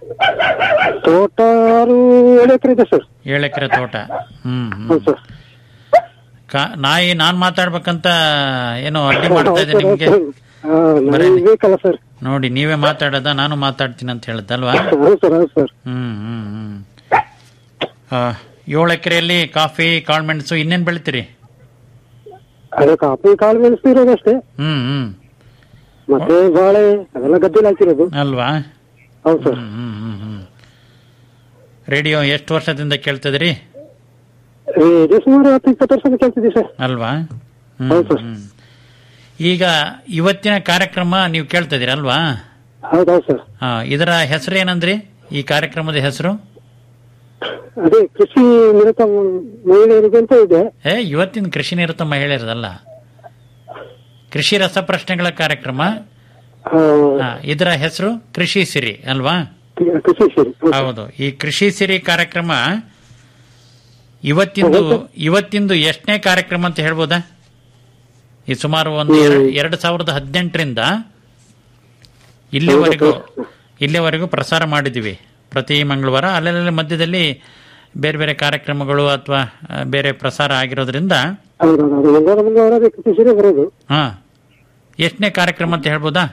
ತೋಟ ಆರು ಏಳು ಎಕರೆ ಇದೆ ಸರ್ ಏಳು ಎಕರೆ ತೋಟ ಹ್ಮ್ ಹ್ಮ್ ಹೌದು ಸರ್ ಕಾ- ನಾಯಿ ನಾನ್ ಮಾತಾಡ್ಬೇಕಂತ ಏನೋ ಅಡ್ಡಿ ಮಾಡ್ತಾ ಇದೆ ಹೌದು ನಿಮ್ಗೆ ಸರ್ ಹಾ, ಬರೀ- ನನಗೆ ಬೇಕಲ್ಲ ಸರ್ ನೋಡಿ ನೀವೇ ಮಾತಾಡದ ನಾನು ಮಾತಾಡ್ತೀನಿ ಅಂತ ಹೇಳಿದ್ದಲ್ವಾ ಹೌದು ಸರ್ ಹೌದು ಸರ್ ಹ್ಮ್ ಹ್ಮ್ ಹ್ಮ್ ಆ, ಏಳು ಎಕರೆಯಲ್ಲಿ ಕಾಫಿ ಕಾಳ್ಮೆಣಸು ಇನ್ನೇನ್ ಬೆಳಿತೀರಿ ಅದೇ ಕಾಫಿ ಕಾಳು ಮೆಣಸು ಇರೋದಷ್ಟೇ ಹ್ಮ್ ಹ್ಮ್ ಮತ್ತೆ ಬಾಳೆ ಅದೆಲ್ಲ ಗದ್ದೆಲಿ ಹಾಕಿರೋದು ಅಲ್ವಾ ಹೌದು ಸರ್ ಹ್ಮ್ ಹ್ಮ್ ಹ್ಮ್ ಹ್ಮ್ ರೇಡಿಯೋ ಎಷ್ಟು ವರ್ಷದಿಂದ ಕೇಳ್ತಿದ್ರಿ ಏ, ಇದು ಸುಮಾರು ಹತ್ತು ಇಪ್ಪತ್ತು ವರ್ಷದ ಕೇಳ್ತಿದ್ದೀವಿ ಸರ್ ಅಲ್ವಾ ಹ್ಮ್, ಹೌದು ಸರ್. ಹ್ಮ್. ಈಗ ಇವತ್ತಿನ ಕಾರ್ಯಕ್ರಮ ನೀವು ಕೇಳ್ತಿದ್ದೀರಿ ಅಲ್ವಾ ಹೌದೌದು ಸರ್ ಹಾ ಇದರ ಹೆಸರು ಏನಂದ್ರಿ ಈ ಕಾರ್ಯಕ್ರಮದ ಹೆಸರು ಅದೇ ಕೃಷಿ ನಿರತ ಮಹಿಳೆಯರಿಗೆ ಅಂತ ಇದೆ ಏ ಇವತ್ತಿನ ಕೃಷಿ ನಿರತ ಮಹಿಳೆಯರದಲ್ಲ ಕೃಷಿ ರಸಪ್ರಶ್ನೆಗಳ ಕಾರ್ಯಕ್ರಮ ಆ, ಹಾ, ಇದರ ಹೆಸರು ಕೃಷಿ ಸಿರಿ ಅಲ್ವಾ ಕೃಷಿ ಸೇರಿ ಹೌದು ಸರ್. ಹೌದು ಈ ಕೃಷಿ ಸಿರಿ ಕಾರ್ಯಕ್ರಮ ಇವತ್ತಿಂದು ಇವತ್ತಿಂದು ಎಷ್ಟನೇ ಕಾರ್ಯಕ್ರಮ ಅಂತ ಹೇಳ್ಬೋದಾ ಈ ಸುಮಾರು ಒಂದು ಎರ- ಎರಡು ಸಾವಿರದ ಹದಿನೆಂಟರಿಂದ ಇಲ್ಲಿವರೆಗೂ ಇಲ್ಲಿವರೆಗೂ ಪ್ರಸಾರ ಮಾಡಿದ್ದೀವಿ ಪ್ರತಿ ಮಂಗಳವಾರ ಅಲ್ಲಲ್ಲಿ ಮಧ್ಯದಲ್ಲಿ ಬೇರೆ ಬೇರೆ ಕಾರ್ಯಕ್ರಮಗಳು ಅಥವಾ ಬೇರೆ ಪ್ರಸಾರ ಆಗಿರೋದ್ರಿಂದ ಹೌದೌದು ಅದು ಮಂಗಳವಾರ ಮಂಗಳವಾರ ಅದೇ ಕೃಷಿ ಸೇರಿ ಬರೋದು ಹಾ ಎಷ್ಟನೇ ಕಾರ್ಯಕ್ರಮ ಅಂತ ಹೇಳ್ಬೋದಾ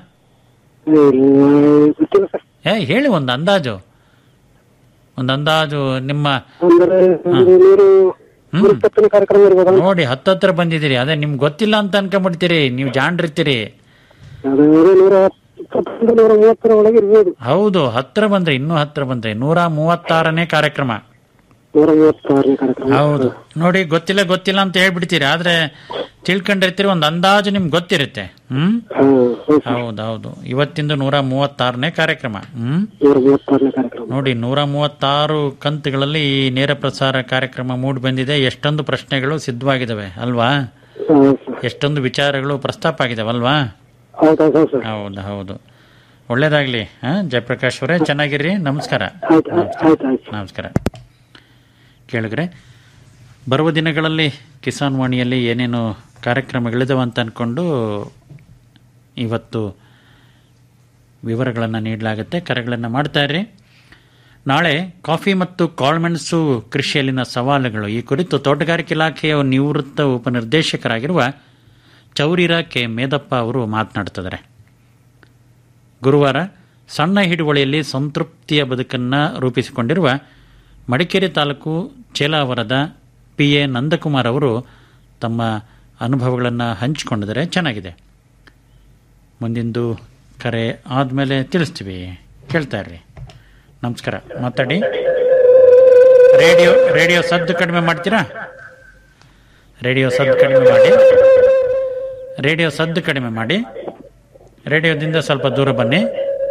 ಇಲ್ಲ, ಗೊತ್ತಿಲ್ಲ ಸರ್ ಏ ಹೇಳಿ ಒಂದು ಅಂದಾಜು ಒಂದು ಅಂದಾಜು ನಿಮ್ಮ ಅಂದ್ರೆ ಒಂದು ನೂರು ಹ್ಮ್. ನೂರ ಇಪ್ಪತ್ತನೇ ಕಾರ್ಯಕ್ರಮ ಇರ್ಬೋದಾ ನೋಡಿ ಹತ್ತತ್ರ ಬಂದಿದ್ದೀರಿ ಅದೇ ನಿಮ್ಗೆ ಗೊತ್ತಿಲ್ಲ ಅಂತ ಅನ್ಕೊಂಡ್ಬಿಡ್ತೀರಿ ನೀವು ಜಾಣ್ರಿರ್ತೀರಿ ಅದು ಒಂದು ನೂರ ಇಪ್ಪತ್ತರಿಂದ ನೂರ ಮೂವತ್ತರ ಒಳಗೆ ಇರ್ಬೋದು ಹೌದು ಹತ್ರ ಬಂದ್ರೆ ಇನ್ನೂ ಹತ್ರ ಬಂದ್ರೆ ನೂರ ಮೂವತ್ತಾರನೇ ಕಾರ್ಯಕ್ರಮ ನೂರ ಮೂವತ್ತಾರನೇ ಕಾರ್ಯಕ್ರಮ ಹೌದು ನೋಡಿ ಗೊತ್ತಿಲ್ಲ ಗೊತ್ತಿಲ್ಲ ಅಂತ ಹೇಳ್ಬಿಡ್ತೀರಿ ಆದ್ರೆ ತಿಳ್ಕೊಂಡಿರ್ತೀರಿ ಒಂದು ಅಂದಾಜು ನಿಮ್ಗೆ ಗೊತ್ತಿರುತ್ತೆ ಹ್ಮ್ ಹಾ ಹೌದು ಸರ್ ಹೌದೌದು ಇವತ್ತಿಂದು ನೂರ ಮೂವತ್ತಾರನೇ ಕಾರ್ಯಕ್ರಮ ಹ್ಮ್ ನೂರ ಮೂವತ್ತಾರನೇ ಕಾರ್ಯಕ್ರಮ ನೋಡಿ ನೂರ ಮೂವತ್ತಾರು ಕಂತುಗಳಲ್ಲಿ ಈ ನೇರ ಪ್ರಸಾರ ಕಾರ್ಯಕ್ರಮ ಮೂಡಿ ಬಂದಿದೆ ಎಷ್ಟೊಂದು ಪ್ರಶ್ನೆಗಳು ಸಿದ್ಧವಾಗಿದ್ದಾವೆ ಅಲ್ವಾ ಹೌದು ಸರ್ ಎಷ್ಟೊಂದು ವಿಚಾರಗಳು ಪ್ರಸ್ತಾಪ ಆಗಿದಾವೆ ಅಲ್ವಾ ಹೌದು ಹೌದು ಸರ್ ಹೌದು ಹೌದು ಒಳ್ಳೇದಾಗ್ಲಿ ಹಾ ಜಯಪ್ರಕಾಶ್ ಅವರೇ ಚೆನ್ನಾಗಿರ್ರಿ ನಮಸ್ಕಾರ ಆಯ್ತು ಆಯ್ತು ಆಯ್ತು ನಮಸ್ಕಾರ ಕೇಳಿದ್ರೆ ಬರುವ ದಿನಗಳಲ್ಲಿ ಕಿಸಾನ್ ವಾಣಿಯಲ್ಲಿ ಏನೇನು ಕಾರ್ಯಕ್ರಮಗಳಿದಾವೆ ಅಂತ ಅಂದ್ಕೊಂಡು ಇವತ್ತು ವಿವರಗಳನ್ನು ನೀಡಲಾಗುತ್ತೆ ಕರೆಗಳನ್ನು ಮಾಡ್ತಾ ಇರ್ರಿ ನಾಳೆ ಕಾಫಿ ಮತ್ತು ಕಾಳ್ಮೆಣಸು ಕೃಷಿಯಲ್ಲಿನ ಸವಾಲುಗಳು ಈ ಕುರಿತು ತೋಟಗಾರಿಕೆ ಇಲಾಖೆಯ ನಿವೃತ್ತ ಉಪನಿರ್ದೇಶಕರಾಗಿರುವ ಚೌರಿರ ಕೆ ಮೇದಪ್ಪ ಅವರು ಮಾತನಾಡ್ತಿದ್ದಾರೆ ಗುರುವಾರ ಸಣ್ಣ ಹಿಡುವಳಿಯಲ್ಲಿ ಸಂತೃಪ್ತಿಯ ಬದುಕನ್ನು ರೂಪಿಸಿಕೊಂಡಿರುವ ಮಡಿಕೇರಿ ತಾಲೂಕು ಚೇಲಾವರದ ಪಿ ಎ ನಂದಕುಮಾರ್ ಅವರು ತಮ್ಮ ಅನುಭವಗಳನ್ನು ಹಂಚಿಕೊಂಡಿದ್ದಾರೆ ಚೆನ್ನಾಗಿದೆ ಮುಂದಿಂದು ಕರೆ ಆದಮೇಲೆ ತಿಳಿಸ್ತೀವಿ ಕೇಳ್ತಾ ಇರ್ರಿ ನಮಸ್ಕಾರ ಮಾತಾಡಿ ರೇಡಿಯೋ ರೇಡಿಯೋ ಸದ್ದು ಕಡಿಮೆ ಮಾಡ್ತೀರಾ ರೇಡಿಯೋ ಸದ್ದು ಕಡಿಮೆ ಮಾಡಿ ರೇಡಿಯೋ ಸದ್ದು ಕಡಿಮೆ ಮಾಡಿ ರೇಡಿಯೋದಿಂದ ಸ್ವಲ್ಪ ದೂರ ಬನ್ನಿ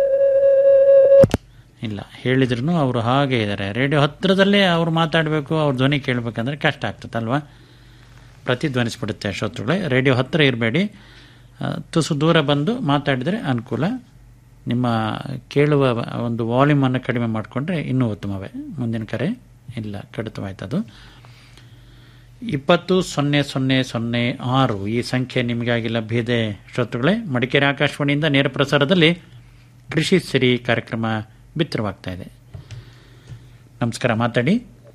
ಇಲ್ಲ ಹೇಳಿದ್ರು ಅವರು ಹಾಗೆ ಇದ್ದಾರೆ ರೇಡಿಯೋ ಹತ್ತಿರದಲ್ಲೇ ಅವ್ರು ಮಾತಾಡಬೇಕು ಅವ್ರ ಧ್ವನಿ ಕೇಳಬೇಕಂದ್ರೆ ಕಷ್ಟ ಆಗ್ತದಲ್ವಾ ಪ್ರತಿಧ್ವನಿಸ್ಬಿಡುತ್ತೆ ಶ್ರೋತೃಗಳೇ ರೇಡಿಯೋ ಹತ್ತಿರ ಇರಬೇಡಿ ತುಸು ದೂರ ಬಂದು ಮಾತಾಡಿದರೆ ಅನುಕೂಲ ನಿಮ್ಮ ಕೇಳುವ ಒಂದು ವಾಲ್ಯೂಮನ್ನು ಕಡಿಮೆ ಮಾಡಿಕೊಂಡ್ರೆ ಇನ್ನೂ ಉತ್ತಮವೇ ಮುಂದಿನ ಕರೆ ಇಲ್ಲ ಕಡಿತವಾಯ್ತದು ಇಪ್ಪತ್ತು ಸೊನ್ನೆ ಸೊನ್ನೆ ಸೊನ್ನೆ ಆರು ಈ ಸಂಖ್ಯೆ ನಿಮಗಾಗಿ ಲಭ್ಯ ಇದೆ ಶ್ರೋತೃಗಳೇ ಮಡಿಕೇರಿ ಆಕಾಶವಾಣಿಯಿಂದ ನೇರ ಪ್ರಸಾರದಲ್ಲಿ ಕೃಷಿ ಸಿರಿ ಕಾರ್ಯಕ್ರಮ ಬಿತ್ತರವಾಗ್ತಾ ಇದೆ ನಮಸ್ಕಾರ ಮಾತಾಡಿ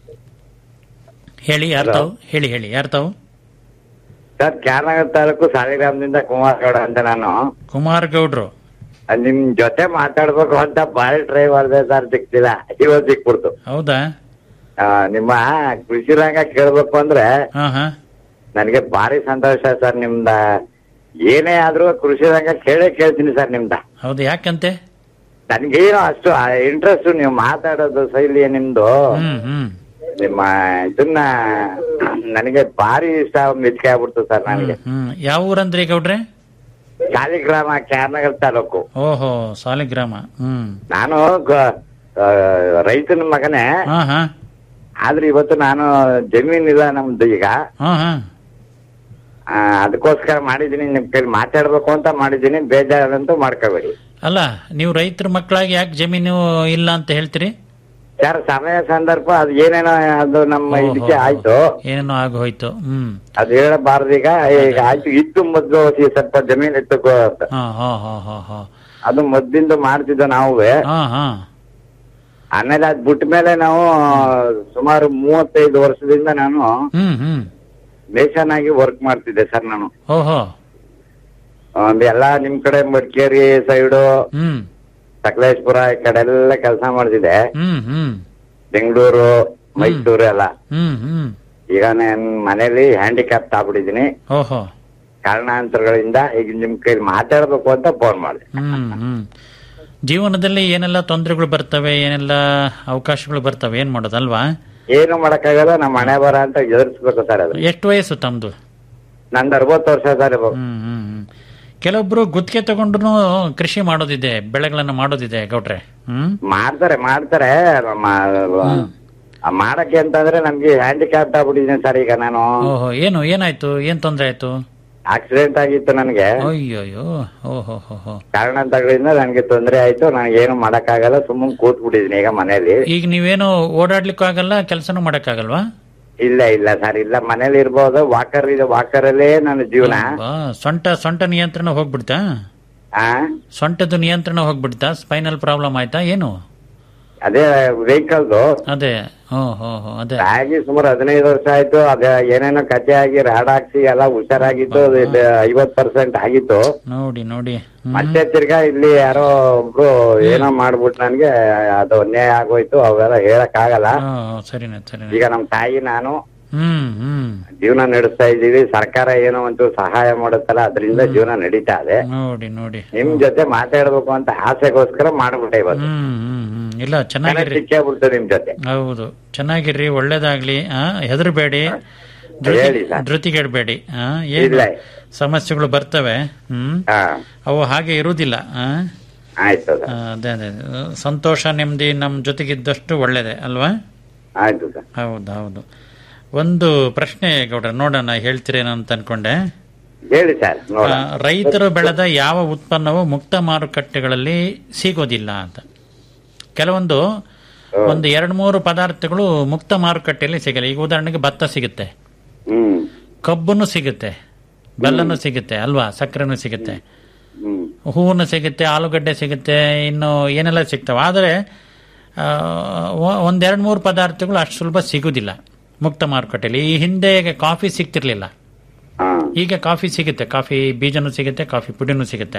ಹೇಳಿ ಯಾರು ತಾವು ಹೇಳಿ ಹೇಳಿ ಯಾರು ತಾವು ಸರ್ ಕ್ಯಾನಗರ್ ತಾಲೂಕು ಸಾಲಿಗ್ರಾಮದಿಂದ ಕುಮಾರ್ ಗೌಡ ಅಂತ ನಾನು ಕುಮಾರ್ ಗೌಡ್ರು ಅದ್ ನಿಮ್ ಜೊತೆ ಮಾತಾಡ್ಬೇಕು ಅಂತ ಬಾರಿ ಟ್ರೈ ಮಾಡಿದೆ ಸರ್ ಸಿಕ್ತಿಲ್ಲ ಇವತ್ತು ಸಿಕ್ಬಿಡ್ತು ಹೌದಾ ಆ, ನಿಮ್ಮ ಕೃಷಿ ರಂಗ ಕೇಳ್ಬೇಕು ಅಂದ್ರೆ ಹಾ ಹಾ ನನಗೆ ಭಾರಿ ಸಂತೋಷ ಸರ್ ನಿಮ್ದ ಏನೇ ಆದ್ರೂ ಕೃಷಿ ರಂಗ ಕೇಳೇ ಕೇಳ್ತೀನಿ ಸರ್ ನಿಮ್ದ ಹೌದು ಯಾಕಂತೆ ನನ್ಗೇನು ಅಷ್ಟು ಇಂಟ್ರೆಸ್ಟ್ ನೀವು ಮಾತಾಡೋದು ಶೈಲಿ ನಿಮ್ದು ಹ್ಮ್ ಹ್ಮ್ ನಿಮ್ಮ ಇದನ್ನ ನನಗೆ ಭಾರಿ ಇಷ್ಟ ಮೆಚ್ಚುಗೆ ಆಗ್ಬಿಡ್ತು ಸರ್ ನನಗೆ ಹ್ಮ್ ಯಾವ ಊರಂದ್ರಿ ಗೌಡ್ರೆ ಶಾಲಿಗ್ರಾಮ ಕ್ಯಾರ್ನಗರ್ ತಾಲೂಕು ಓಹೋ ಸಾಲಿಗ್ರಾಮ ಹ್ಮ್ ನಾನು ಗ- ಆ, ರೈತನ ಮಗನೇ ಹಾ ಹಾ ಆದ್ರೆ ಇವತ್ತು ನಾನು ಜಮೀನಿಲ್ಲ ನಮ್ದು ಈಗ ಹಾ ಹಾ ಆ, ಅದಕ್ಕೋಸ್ಕರ ಮಾಡಿದೀನಿ ನಿಮ್ ಕೈಲಿ ಮಾತಾಡ್ಬೇಕು ಅಂತ ಮಾಡಿದೀನಿ ಬೇಜಾರಂತೂ ಮಾಡ್ಕೋಬೇಡಿ ಅಲ್ಲ ನೀವು ರೈತರ ಮಕ್ಕಳಾಗಿ ಯಾಕೆ ಜಮೀನು ಇಲ್ಲ ಅಂತ ಹೇಳ್ತೀರಿ ಸರ್ ಸಮಯ ಸಂದರ್ಭ ಅದು ಏನೇನೋ ಅದು ನಮ್ಮ ಓಹೋ. ಇದಕ್ಕೆ ಆಯ್ತು ಏನೇನೋ ಆಗ ಹೋಯ್ತು ಹ್ಮ್ ಅದು ಹೇಳಬಾರ್ದು ಈಗ ಈಗ ಆಯ್ತು ಇತ್ತು ಮೊದ್ಲು ಈ ಸ್ವಲ್ಪ ಜಮೀನ್ ಇತ್ತು ಗೋ- ಅಂತ. ಹಾ ಹಾ ಹಾ ಹಾ ಹಾ ಅದು ಮೊದ್ಲಿಂದ ಮಾಡ್ತಿದ್ದ ನಾವುವೆ ಹಾ ಹಾ ಆಮೇಲೆ ಅದ್ ಬಿಟ್ಟ ಮೇಲೆ ನಾವು ಸುಮಾರು ಮೂವತ್ತೈದು ವರ್ಷದಿಂದ ನಾನು ಹ್ಮ್ ಹ್ಮ್ ಮೇಷನ್ ಆಗಿ ವರ್ಕ್ ಮಾಡ್ತಿದ್ದೆ ಸರ್ ನಾನು ಓಹೋ ಒಂದ್ ಎಲ್ಲಾ ನಿಮ್ ಕಡೆ ಮಡಿಕೇರಿ ಸೈಡು ಹ್ಮ್ ಸಕಲೇಶ್ಪುರ ಈ ಕಡೆ ಎಲ್ಲ ಕೆಲಸ ಮಾಡ್ತಿದ್ದೆ ಹ್ಮ್ ಹ್ಮ್ ಬೆಂಗಳೂರು ಮೈಸೂರು ಎಲ್ಲ ಹ್ಮ್ ಹ್ಮ್ ಈಗ ನಾನು ಮನೇಲಿ ಹ್ಯಾಂಡಿಕ್ಯಾಪ್ ಆಗ್ಬಿಟ್ಟಿದೀನಿ ಓಹೋ ಕಾರಣಾಂತರಗಳಿಂದ ಈಗ ನಿಮ್ ಕೈಲಿ ಮಾತಾಡ್ಬೇಕು ಅಂತ ಫೋನ್ ಮಾಡಿದೆ ಹ್ಮ್ ಹ್ಮ್ ಜೀವನದಲ್ಲಿ ಏನೆಲ್ಲ ತೊಂದರೆಗಳು ಬರ್ತವೆ ಏನೆಲ್ಲ ಅವಕಾಶಗಳು ಬರ್ತವೆ ಏನ್ ಮಾಡೋದಲ್ವಾ ಏನು ಮಾಡಕ್ಕಾಗಲ್ಲ ನಮ್ಮ ಹಣೆ ಬರ ಅಂತ ಎದುರಿಸ್ಬೇಕು ಸರ್ ಅದು ಎಷ್ಟು ವಯಸ್ಸು ತಮ್ದು ನಂದು ಅರವತ್ತು ವರ್ಷ ಸರ್ ಇವಾಗ. ಹ್ಮ್ ಹ್ಮ್ ಹ್ಮ್ ಕೆಲವೊಬ್ರು ಗುತ್ತಿಗೆ ತಗೊಂಡ್ರು ಕೃಷಿ ಮಾಡೋದಿದೆ ಬೆಳೆಗಳನ್ನ ಮಾಡೋದಿದೆ ಗೌಡ್ರೆ ಹ್ಮ್ ಮಾಡ್ತಾರೆ ಮಾಡ್ತಾರೆ ಮ- ಆ ಮಾಡಕ್ಕೆ ಅಂತಂದ್ರೆ ನಮ್ಗೆ ಹ್ಯಾಂಡಿಕ್ಯಾಪ್ ಆಗ್ಬಿಟ್ಟಿದ್ದೀನಿ ಸರ್ ಈಗ ನಾನು ಓಹೋ ಏನು ಏನಾಯ್ತು ಏನ್ ತೊಂದ್ರೆ ಆಯ್ತು ಆಕ್ಸಿಡೆಂಟ್ ಆಗಿತ್ತು ನನಗೆ ಅಯ್ಯೋಯ್ಯೋ ಓಹೋ ಹೋ ಹೋ ಕಾರಣಾಂತರಗಳಿಂದ ನನಗೆ ತೊಂದರೆ ಆಯ್ತು ನನಗೆ ಏನು ಮಾಡಕ್ಕಾಗಲ್ಲ ಸುಮ್ಮನೆ ಕೂತ್ ಬಿಟ್ಟಿದ್ದೀನಿ ಈಗ ಮನೇಲಿ ಈಗ ನೀವೇನು ಓಡಾಡ್ಲಿಕ್ಕೂ ಆಗಲ್ಲ ಕೆಲಸನೂ ಮಾಡಕ್ಕಾಗಲ್ವಾ ಇಲ್ಲ ಇಲ್ಲ ಸರ್ ಇಲ್ಲ ಮನೇಲಿ ಇರ್ಬೋದು ವಾಕರ್ ಇದೆ ವಾಕರ್ ಅಲ್ಲೇ ನನ್ನ ಜೀವನ ಬಾ, ಸೊಂಟ ಸೊಂಟ ನಿಯಂತ್ರಣ ಹೋಗ್ಬಿಡ್ತಾ ಆ ಸೊಂಟದ ನಿಯಂತ್ರಣ ಹೋಗ್ಬಿಡ್ತಾ ಸ್ಪೈನಲ್ ಪ್ರಾಬ್ಲಮ್ ಆಯ್ತಾ ಏನು ಅದೇ ವೆಹಿಕಲ್ದು ಅದೇ ಹೋ ಹೋ ಹೋ ಅದೇ ಆಗಿ ಸುಮಾರು ಹದಿನೈದು ವರ್ಷ ಆಯ್ತು ಅದೇ ಏನೇನೋ ಕತೆ ಆಗಿ ರಾಡ್ ಹಾಕ್ಸಿ ಎಲ್ಲ ಹುಷಾರಾಗಿತ್ತು ಅದು ಐವತ್ ಪರ್ಸೆಂಟ್ ಆಗಿತ್ತು ನೋಡಿ ನೋಡಿ ಹ್ಮ್. ಮತ್ತೆ ತಿರ್ಗಾ ಇಲ್ಲಿ ಯಾರೋ ಒಬ್ರು ಏನೋ ಮಾಡ್ಬಿಟ್ಟು ನನ್ಗೆ ಅದು ಅನ್ಯಾಯ ಆಗೋಯ್ತು ಅವೆಲ್ಲ ಹೇಳಕ್ ಆಗಲ್ಲ ಹೋ, ಹೋ, ಸರಿನೆ ಸರಿನೆ ಈಗ ನಮ್ ತಾಯಿ ನಾನು ಹ್ಮ್ ಹ್ಮ್ ಜೀವನ ನಡೆಸ್ತಾ ಇದೀವಿ ಸರ್ಕಾರ ಏನೋ ಒಂದು ಸಹಾಯ ಮಾಡುತ್ತಲ್ಲ ಅದರಿಂದ ಜೀವನ ನಡೀತಾ ಇದೆ ನೋಡಿ ನೋಡಿ ನಿಮ್ ಜೊತೆ ಮಾತಾಡ್ಬೇಕು ಅಂತ ಆಸೆಗೋಸ್ಕರ ಮಾಡ್ಬಿಟ್ಟೆ ಇವತ್ತು ಹ್ಮ್ ಹ್ಮ್ ಹ್ಮ್ ಇಲ್ಲ ಚೆನ್ನಾಗಿರ್ರಿ ಸಿಕ್ಕೇ ಬಿಡ್ತು ನಿಮ್ ಜೊತೆ ಹೌದು ಚೆನ್ನಾಗಿರ್ರಿ ಒಳ್ಳೇದಾಗ್ಲಿ ಆ ಹೆದರ್ಬೇಡಿ ಹೇಳಿ ಸರ್ ಧೃತಿಗೆಡಬೇಡಿ ಏನು ಇಲ್ಲ. ಸಮಸ್ಯೆಗಳು ಬರ್ತವೆ ಹ್ಮ್ ಹಾ ಅವು ಹಾಗೆ ಇರುವುದಿಲ್ಲ ಆ? ಆಯ್ತು ಸರ್ ಆ, ಅದೇ ಅದೇ ಸಂತೋಷ ನೆಮ್ಮದಿ ನಮ್ಮ ಜೊತೆಗಿದ್ದಷ್ಟು ಒಳ್ಳೇದೆ ಅಲ್ವಾ ಆಯ್ತು ಸರ್ ಹೌದು ಹೌದು ಒಂದು ಪ್ರಶ್ನೆ ಗೌಡ್ರ ನೋಡೋಣ ಹೇಳ್ತೀರೇನೋ ಅಂತ ಅನ್ಕೊಂಡೆ ಹೇಳಿ ಸರ್ ನೋಡ ಆ, ರೈತರು ಬೆಳೆದ ಯಾವ ಉತ್ಪನ್ನವು ಮುಕ್ತ ಮಾರುಕಟ್ಟೆಗಳಲ್ಲಿ ಸಿಗೋದಿಲ್ಲ ಅಂತ ಕೆಲವೊಂದು ಒಂದು ಎರಡು ಮೂರು ಪದಾರ್ಥಗಳು ಮುಕ್ತ ಮಾರುಕಟ್ಟೆಯಲ್ಲಿ ಸಿಗಲ್ಲ ಈಗ ಉದಾಹರಣೆಗೆ ಭತ್ತ ಸಿಗುತ್ತೆ ಹ್ಮ್ ಕಬ್ಬನ್ನು ಸಿಗುತ್ತೆ ಬೆಲ್ಲನೂ ಸಿಗುತ್ತೆ ಅಲ್ವಾ ಸಕ್ಕರೆನೂ ಸಿಗುತ್ತೆ ಹ್ಮ್ ಹೂವನ್ನು ಸಿಗುತ್ತೆ ಆಲೂಗಡ್ಡೆ ಸಿಗುತ್ತೆ ಇನ್ನು ಏನೆಲ್ಲ ಸಿಗ್ತವೆ ಆದರೆ ಆ, ಒ- ಒಂದೆರಡು ಮೂರು ಪದಾರ್ಥಗಳು ಅಷ್ಟು ಸುಲಭ ಸಿಗುವುದಿಲ್ಲ ಮುಕ್ತ ಮಾರುಕಟ್ಟೆಯಲ್ಲಿ ಈ ಹಿಂದೆ ಕಾಫಿ ಸಿಗ್ತಿರ್ಲಿಲ್ಲ ಹಾ ಈಗ ಕಾಫಿ ಸಿಗುತ್ತೆ ಕಾಫಿ ಬೀಜನೂ ಸಿಗುತ್ತೆ ಕಾಫಿ ಪುಡಿನೂ ಸಿಗುತ್ತೆ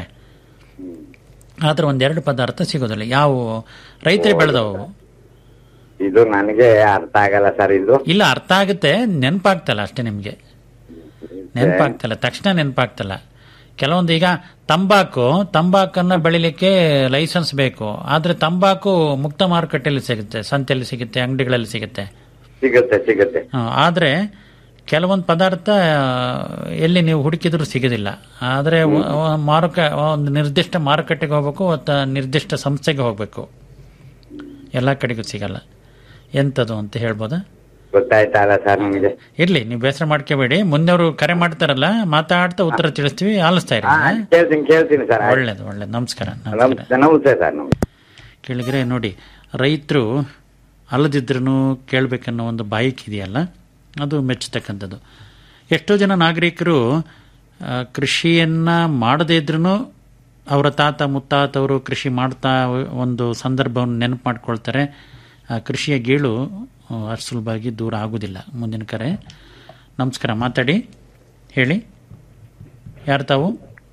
ಆದ್ರೆ ಒಂದೆರಡು ಪದಾರ್ಥ ಸಿಗೋದಿಲ್ಲ ಯಾವ ರೈತರು ಬೆಳೆದವು ಇದು ನನಗೆ ಅರ್ಥ ಆಗಲ್ಲ ಸರ್ ಇದು ಇಲ್ಲ ಅರ್ಥ ಆಗುತ್ತೆ ನೆನಪಾಗ್ತಲ್ಲ ಅಷ್ಟೇ ನಿಮಗೆ ನೆನಪಾಗ್ತಲ್ಲ ತಕ್ಷಣ ನೆನಪಾಗ್ತಲ್ಲ ಕೆಲವೊಂದು ಈಗ ತಂಬಾಕು ತಂಬಾಕನ್ನ ಬೆಳಿಲಿಕ್ಕೆ ಲೈಸೆನ್ಸ್ ಬೇಕು ಆದ್ರೆ ತಂಬಾಕು ಮುಕ್ತ ಮಾರುಕಟ್ಟೆಯಲ್ಲಿ ಸಿಗುತ್ತೆ ಸಂತೆಯಲ್ಲಿ ಸಿಗುತ್ತೆ ಅಂಗಡಿಗಳಲ್ಲಿ ಸಿಗುತ್ತೆ ಸಿಗುತ್ತೆ ಸಿಗುತ್ತೆ ಆ, ಆದ್ರೆ ಕೆಲವೊಂದು ಪದಾರ್ಥ ಆ, ಎಲ್ಲಿ ನೀವು ಹುಡುಕಿದ್ರು ಸಿಗೋದಿಲ್ಲ ಆದರೆ ವ- ವ- ಮಾರುಕ ಒಂದು ನಿರ್ದಿಷ್ಟ ಮಾರುಕಟ್ಟೆಗೆ ಹೋಗ್ಬೇಕು ಅಥವಾ ನಿರ್ದಿಷ್ಟ ಸಂಸ್ಥೆಗೆ ಹೋಗ್ಬೇಕು ಎಲ್ಲ ಕಡೆಗೂ ಸಿಗಲ್ಲ ಎಂಥದ್ದು ಅಂತ ಹೇಳ್ಬೋದಾ ಗೊತ್ತಾಯ್ತಲ್ಲ ಸರ್ ನಮಗೆ ಇರ್ಲಿ ನೀವು ಬೇಸರ ಮಾಡ್ಕೋಬೇಡಿ ಮುಂದೆವರು ಕರೆ ಮಾಡ್ತಾರಲ್ಲ ಮಾತಾಡ್ತಾ ಉತ್ತರ ತಿಳಿಸ್ತೀವಿ ಆಲಿಸ್ತಾ ಇರಿ ಹಾ ಕೇಳ್ತೀನಿ ಕೇಳ್ತೀನಿ ಸರ್ ಆಯ್ತು. ಒಳ್ಳೇದು ಒಳ್ಳೇದು ನಮಸ್ಕಾರ ನಮಸ್ಕಾರ ನಮಸ್ತೆ ನಮಸ್ತೆ ಸರ್ ನಮಸ್ತೆ ಕೇಳಿದ್ರೆ ನೋಡಿ ರೈತರು ಅಲ್ಲದಿದ್ರೂ ಕೇಳಬೇಕನ್ನೋ ಒಂದು ಬಾಯಿಕ್ ಇದೆಯಲ್ಲ ಅದು ಮೆಚ್ಚತಕ್ಕಂಥದ್ದು ಎಷ್ಟೋ ಜನ ನಾಗರಿಕರು ಆ, ಕೃಷಿಯನ್ನ ಮಾಡದೇ ಇದ್ರೂ ಅವರ ತಾತ ಮುತ್ತಾತವರು ಕೃಷಿ ಮಾಡ್ತಾ ಒಂದು ಸಂದರ್ಭವನ್ನು ನೆನಪು ಮಾಡ್ಕೊಳ್ತಾರೆ ಆ ಕೃಷಿಯ ಗೀಳು ಆ, ಅಷ್ಟು ಸುಲಭವಾಗಿ ದೂರ ಆಗುವುದಿಲ್ಲ ಮುಂದಿನ ಕರೆ ನಮಸ್ಕಾರ ಮಾತಾಡಿ ಹೇಳಿ ಯಾರು ತಾವು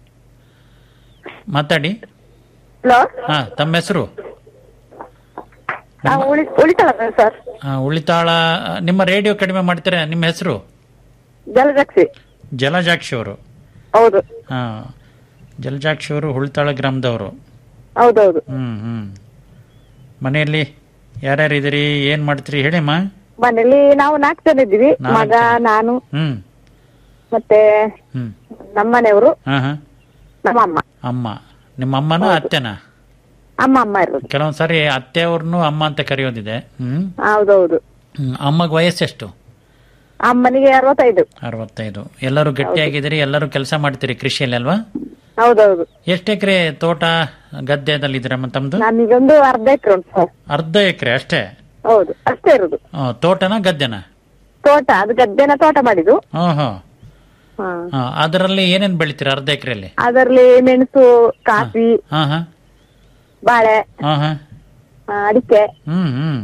ಮಾತಾಡಿ ಹಲೋ ಹಾ ತಮ್ಮ ಹೆಸರು ಉಳಿತಲ್ಲ ಸರ್ ಆ, ಉಳಿತಾಳ ನಿಮ್ಮ ರೇಡಿಯೋ ಕಡಿಮೆ ಮಾಡ್ತೀರಾ ನಿಮ್ಮ ಹೆಸರು ಜಲಜಕ್ಷಿ ಜಲಜಾಕ್ಷಿ ಅವರು ಹೌದು ಹಾ ಜಲಜಾಕ್ಷಿ ಅವರು ಹುಳಿತಾಳ ಗ್ರಾಮದವರು ಹೌದೌದು ಹ್ಮ್ ಹ್ಮ್ ಮನೆಯಲ್ಲಿ ಯಾರ್ಯಾರು ಇದ್ದೀರಿ ಏನ್ ಮಾಡ್ತೀರಿ ಹೇಳಿಮ್ಮ ಮನೇಲಿ ನಾವು ನಾಲ್ಕು ಜನ ಇದ್ದೀವಿ ನಾಲ್ಕು ಮಗ ಜನ. ನಾನು ಹ್ಮ್ ಮತ್ತೆ ಹ್ಮ್ ನಮ್ಮನೆಯವರು ಹಾ ಹಾ ನಮ್ಮ ಅಮ್ಮ ಅಮ್ಮ ನಿಮ್ಮ ಅಮ್ಮನ ಅತ್ತೆನಾ ಅಮ್ಮ ಅಮ್ಮ ಇರೋದು ಕೆಲವೊಂದ್ ಸಾರಿ ಅತ್ತೆಯವ್ರನ್ನು ಅಮ್ಮ ಅಂತ ಕರೆಯೋದಿದೆ ಹ್ಮ್ ಹೌದೌದು ಹ್ಮ್. ಅಮ್ಮಗ್ ವಯಸ್ಸೆಷ್ಟು ಅಮ್ಮನಿಗೆ ಅರವತ್ತೈದು ಅರವತ್ತೈದು ಎಲ್ಲರೂ ಗಟ್ಟಿಯಾಗಿದ್ದೀರಿ ಎಲ್ಲರೂ ಕೆಲಸ ಮಾಡ್ತೀರಿ ಕೃಷಿಯಲ್ಲಿ ಅಲ್ವಾ ಹೌದೌದು ಎಷ್ಟು ಎಕರೆ ತೋಟ ಗದ್ದೆದಲ್ಲಿ ಇದ್ದೀರಮ್ಮ ತಮ್ದು ನನಗೊಂದು ಅರ್ಧ ಎಕರೆ ಉಂಟು ಸರ್ ಅರ್ಧ ಎಕರೆ ಅಷ್ಟೇ ಹೌದು ಅಷ್ಟೇ ಇರುದು ಆ, ತೋಟನ ಗದ್ದೆನ ತೋಟ ಅದು ಗದ್ದೆನ ತೋಟ ಮಾಡಿದ್ದು ಓಹೋ ಹಾ. ಆ, ಅದರಲ್ಲಿ ಏನೇನ್ ಬೆಳಿತೀರ ಅರ್ಧ ಎಕರೆಯಲ್ಲಿ ಅದರಲ್ಲಿ ಮೆಣಸು ಕಾಫಿ ಹಾ ಹಾ ಬಾಳೆ ಹಾ ಹಾ ಆ, ಅಡಿಕೆ ಹ್ಮ್ ಹ್ಮ್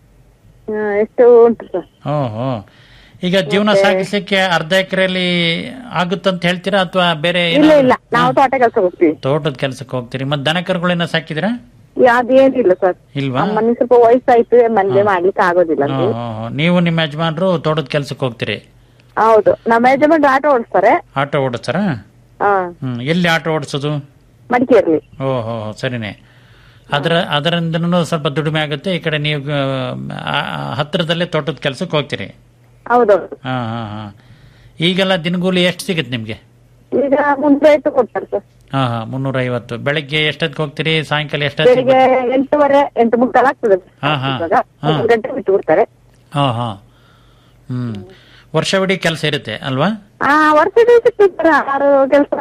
ಆ, ಎಷ್ಟು ಉಂಟು ಸರ್ ಓಹೋ ಈಗ ಜೀವನ ಸಾಗಿಸ್ಲಿಕ್ಕೆ ಅರ್ಧ ಎಕರೆಯಲ್ಲಿ ಆಗುತ್ತಂತ ಹೇಳ್ತೀರಾ ಅಥವಾ ಬೇರೆ ಇಲ್ಲ ಏನಾದ್ರು- ಇಲ್ಲ ನಾವು ತೋಟ ಕೆಲಸ ಹೋಗ್ತೀವಿ ತೋಟದ ಕೆಲಸಕ್ಕೆ ಹೋಗ್ತೀರಿ ಮತ್ತೆ ದನ ಕರುಗಳನ್ನ ಸಾಕಿದಿರಾ ಅದೇನಿಲ್ಲ ಸರ್ ಇಲ್ವಾ ಅಮ್ಮನಿಗೆ ಸ್ವಲ್ಪ ವಯಸ್ಸಾಯ್ತು ಮನೇಲಿ ಮಾಡ್ಲಿಕ್ಕೆ ಆಗೋದಿಲ್ಲ ಹೋ, ಅಂತ ಹೋ, ಹೋ. ನೀವು ನಿಮ್ಮ ಯಜಮಾನ್ರು ತೋಟದ ಕೆಲಸಕ್ಕೆ ಹೋಗ್ತೀರಿ ಹೌದು ನಮ್ಮ ಯಜಮಾನ್ರು ಆಟೋ ಓಡಿಸ್ತಾರೆ ಆಟೋ ಓಡಿಸ್ತಾರ ಹಾ ಹ್ಮ್ ಎಲ್ಲಿ ಆಟೋ ಓಡಿಸೋದು ಮಡಿಕೇರಿ ಓಹೋ ಸರಿನೇ ಅದರ ಅದರಿಂದನೂ ಸ್ವಲ್ಪ ದುಡಿಮೆ ಆಗುತ್ತೆ ಈ ಕಡೆ ನೀವು ಆ, ಆ, ಹತ್ತಿರದಲ್ಲೇ ತೋಟದ ಕೆಲಸಕ್ಕೆ ಹೋಗ್ತೀರಿ ಹೌದೌದು ಹಾ ಹಾ ಹಾ ಈಗೆಲ್ಲ ದಿನಗೂಲಿ ಎಷ್ಟು ಸಿಗುತ್ತೆ ನಿಮ್ಗೆ ಈಗ ಮುನ್ನೂರೈವತ್ತು ಕೊಡ್ತಾರೆ ಸರ್ ಹಾ ಹಾ ಮುನ್ನೂರ ಐವತ್ತು ಬೆಳಗ್ಗೆ ಎಷ್ಟೊತ್ತಿಗೆ ಹೋಗ್ತೀರಿ ಸಾಯಂಕಾಲ ಎಷ್ಟೊತ್ತಿಗೆ ಬೆಳಿಗ್ಗೆ ಎಂಟೂವರೆ ಎಂಟು ಮುಕ್ಕಾಲು ಆಗ್ತದೆ ಹಾ, ಹಾ. ಇವಾಗ ಹಾ. ಒಂದು ಗಂಟೆ ಬಿಟ್ಟು ಬಿಡ್ತಾರೆ ಹಾ ಹಾ ಹ್ಮ್ ವರ್ಷವಿಡೀ ಕೆಲಸ ಇರುತ್ತೆ ಅಲ್ವಾ ಆ ವರ್ಷದ ಸಿಗ್ತದೆ ಸರ್ ಆರು ಕೆಲಸ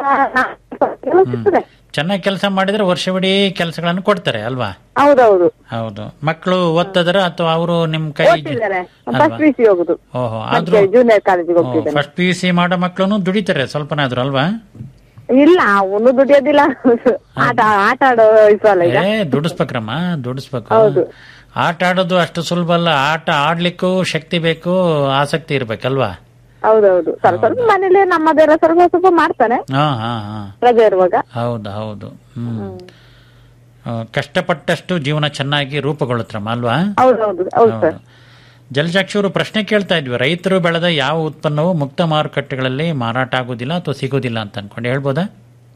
ಸಿಗ್ತದೆ ಚೆನ್ನಾಗಿ ಕೆಲಸ ಮಾಡಿದ್ರೆ ವರ್ಷವಿಡೀ ಕೆಲಸಗಳನ್ನು ಕೊಡ್ತಾರೆ ಅಲ್ವಾ ಹೌದೌದು ಹೌದು ಮಕ್ಕಳು ಓದ್ತದಾರ ಅಥವಾ ಅವರು ನಿಮ್ ಕೈ ಓದ್ತಿದ್ದಾರೆ ಅಲ್ವಾ? ಫಸ್ಟ್ ಪಿ ಸಿ ಹೋಗುದು ಓಹೋ ಆದ್ರೂ ಜೂನಿಯರ್ ಕಾಲೇಜಿಗೆ ಹೋಗ್ತಿದ್ದಾನೆ ಫಸ್ಟ್ ಪಿ ಯು ಸಿ ಮಾಡೋ ಮಕ್ಕಳು ದುಡಿತಾರೆ ಸ್ವಲ್ಪನಾದ್ರು ಅಲ್ವಾ ಇಲ್ಲ ಅವನು ದುಡಿಯೋದಿಲ್ಲ ಆಟ ಆಟ ಆಡೋ ವಯಸ್ಸಲ್ಲ ಈಗ ಏ ದುಡಿಸ್ಬೇಕ್ರಮ್ಮ ದುಡಿಸ್ಬೇಕು ಹೌದು. ಆಟ ಆಡೋದು ಅಷ್ಟು ಸುಲಭ ಅಲ್ಲ ಆಟ ಆಡ್ಲಿಕ್ಕೂ ಶಕ್ತಿ ಬೇಕು ಆಸಕ್ತಿ ಇರ್ಬೇಕಲ್ವಾ ಹೌದೌದು ಸ್ವಲ್ಪ ಸ್ವಲ್ಪ ಮನೇಲಿ ನಮ್ಮದೆಲ್ಲ ಸ್ವಲ್ಪ ಸ್ವಲ್ಪ ಮಾಡ್ತಾನೆ ಹಾ ಹಾ ಹಾ ರಜೆ ಇರುವಾಗ ಹೌದು ಹೌದು ಹ್ಮ್ ಆ, ಕಷ್ಟಪಟ್ಟಷ್ಟು ಜೀವನ ಚೆನ್ನಾಗಿ ರೂಪುಗೊಳ್ಳುತ್ತಮ್ಮ ಅಲ್ವಾ ಹೌದೌದು ಹೌದು ಸರ್ ಜಲಜಾಕ್ಷಿ ಅವರು ಪ್ರಶ್ನೆ ಕೇಳ್ತಾ ಇದ್ವಿ ರೈತರು ಬೆಳೆದ ಯಾವ ಉತ್ಪನ್ನವು ಮುಕ್ತ ಮಾರುಕಟ್ಟೆಗಳಲ್ಲಿ ಮಾರಾಟ ಆಗುದಿಲ್ಲ ಅಥವಾ ಸಿಗೋದಿಲ್ಲ ಅಂತ ಅನ್ಕೊಂಡು ಹೇಳ್ಬೋದಾ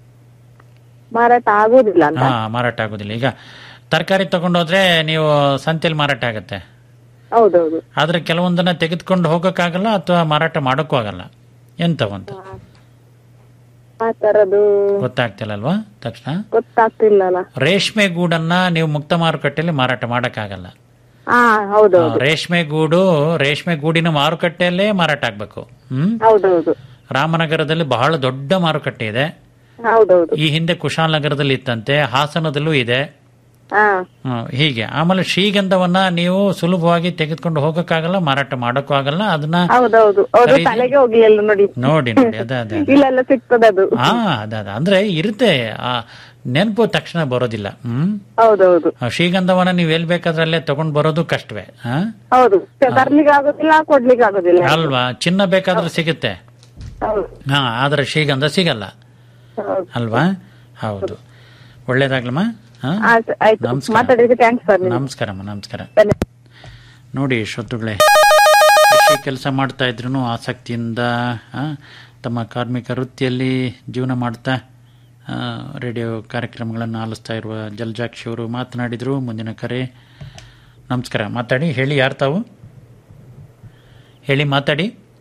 ಮಾರಾಟ ಆಗುದಿಲ್ಲ ಅಂತ ಹಾ ಮಾರಾಟ ಆಗುದಿಲ್ಲ ಈಗ ತರಕಾರಿ ತಗೊಂಡೋದ್ರೆ ನೀವು ಸಂತೆಯಲ್ಲಿ ಮಾರಾಟ ಆಗುತ್ತೆ ಹೌದೌದು ಆದ್ರೆ ಕೆಲವೊಂದನ್ನ ತೆಗೆದುಕೊಂಡು ಹೋಗೋಕ್ಕಾಗಲ್ಲ ಅಥವಾ ಮಾರಾಟ ಮಾಡೋಕ್ಕೂ ಆಗಲ್ಲ ಎಂತವಂತ ಆ ತರದ್ದು ಗೊತ್ತಾಗ್ತಿಲ್ಲ ಅಲ್ವಾ ತಕ್ಷಣ ಗೊತ್ತಾಗ್ತಿಲ್ಲಲ್ಲ ರೇಷ್ಮೆ ಗೂಡನ್ನ ನೀವು ಮುಕ್ತ ಮಾರುಕಟ್ಟೆಯಲ್ಲಿ ಮಾರಾಟ ಮಾಡಕ್ಕಾಗಲ್ಲ ಹಾ ಹೌದೌದು ಆ, ರೇಷ್ಮೆ ಗೂಡು ರೇಷ್ಮೆ ಗೂಡಿನ ಮಾರುಕಟ್ಟೆಯಲ್ಲೇ ಮಾರಾಟ ಆಗ್ಬೇಕು ಹ್ಮ್ ಹೌದೌದು ರಾಮನಗರದಲ್ಲಿ ಬಹಳ ದೊಡ್ಡ ಮಾರುಕಟ್ಟೆ ಇದೆ ಹೌದೌದು ಈ ಹಿಂದೆ ಕುಶಾಲನಗರದಲ್ಲಿ ಇತ್ತಂತೆ ಹಾಸನದಲ್ಲೂ ಇದೆ ಹಾ ಹ್ಮ್, ಹೀಗೆ ಆಮೇಲೆ ಶ್ರೀಗಂಧವನ್ನ ನೀವು ಸುಲಭವಾಗಿ ತೆಗೆದುಕೊಂಡು ಹೋಗಕ್ಕಾಗಲ್ಲ ಮಾರಾಟ ಮಾಡಕ್ಕೂ ಆಗಲ್ಲ ಅದನ್ನ ಹೌದೌದು ಹೌದು ಖರೀದಿ- ತಲೆಗೆ ಹೋಗ್ಲಿಲ್ಲ ನೋಡಿ ನೋಡಿ ನೋಡಿ ಅದ ಅದ ಇಲ್ಲೆಲ್ಲ ಸಿಗ್ತದೆ ಅದು ಹಾ ಅದ ಅದ ಅಂದ್ರೆ ಇರುತ್ತೆ ಆ ನೆನಪು ತಕ್ಷಣ ಬರೋದಿಲ್ಲ ಹ್ಮ್ ಹೌದೌದು ಆ ಶ್ರೀಗಂಧವನ್ನ ನೀವು ಎಲ್ಲಿ ಬೇಕಾದ್ರಲ್ಲೇ ತಗೊಂಡ್ ಬರೋದು ಕಷ್ಟವೇ ಹಾ ಹೌದು ತರ್ಲಿಕ್ಕೆ ಆಗೋದಿಲ್ಲ ಕೊಡ್ಲಿಕ್ಕೆ ಆಗೋದಿಲ್ಲ ಅಲ್ವಾ ಚಿನ್ನ ಬೇಕಾದ್ರೆ ಸಿಗುತ್ತೆ ಹೌದು ಹಾ ಆದ್ರೆ ಶ್ರೀಗಂಧ ಸಿಗಲ್ಲ ಹೌದು. ಅಲ್ವಾ ಹೌದು ಒಳ್ಳೇದಾಗ್ಲಮ್ಮ ಹಾ ಆಯ್ತು ಆಯ್ತು ನಮಸ್ಕಾರ. ಮಾತಾಡಿದಕ್ಕೆ ಥ್ಯಾಂಕ್ಸ್ ಸರ್ ನಿಮ್ಗೆ ನಮಸ್ಕಾರಮ್ಮ ನಮಸ್ಕಾರ ಧನ್ಯವಾದ. ನೋಡಿ ಶ್ರೋತೃಗಳೇ ಕೃಷಿ ಕೆಲಸ ಮಾಡ್ತಾ ಇದ್ರು ಆಸಕ್ತಿಯಿಂದ ಆ, ತಮ್ಮ ಕಾರ್ಮಿಕ ವೃತ್ತಿಯಲ್ಲಿ ಜೀವನ ಮಾಡ್ತಾ ಆ, ರೇಡಿಯೋ ಕಾರ್ಯಕ್ರಮಗಳನ್ನು ಆಲಿಸ್ತಾ ಇರುವ ಜಲ್ಜಾಕ್ಷಿ ಅವರು ಮಾತನಾಡಿದರು ಮುಂದಿನ ಕರೆ ನಮಸ್ಕಾರ ಮಾತಾಡಿ ಹೇಳಿ ಯಾರು ತಾವು ಹೇಳಿ ಮಾತಾಡಿ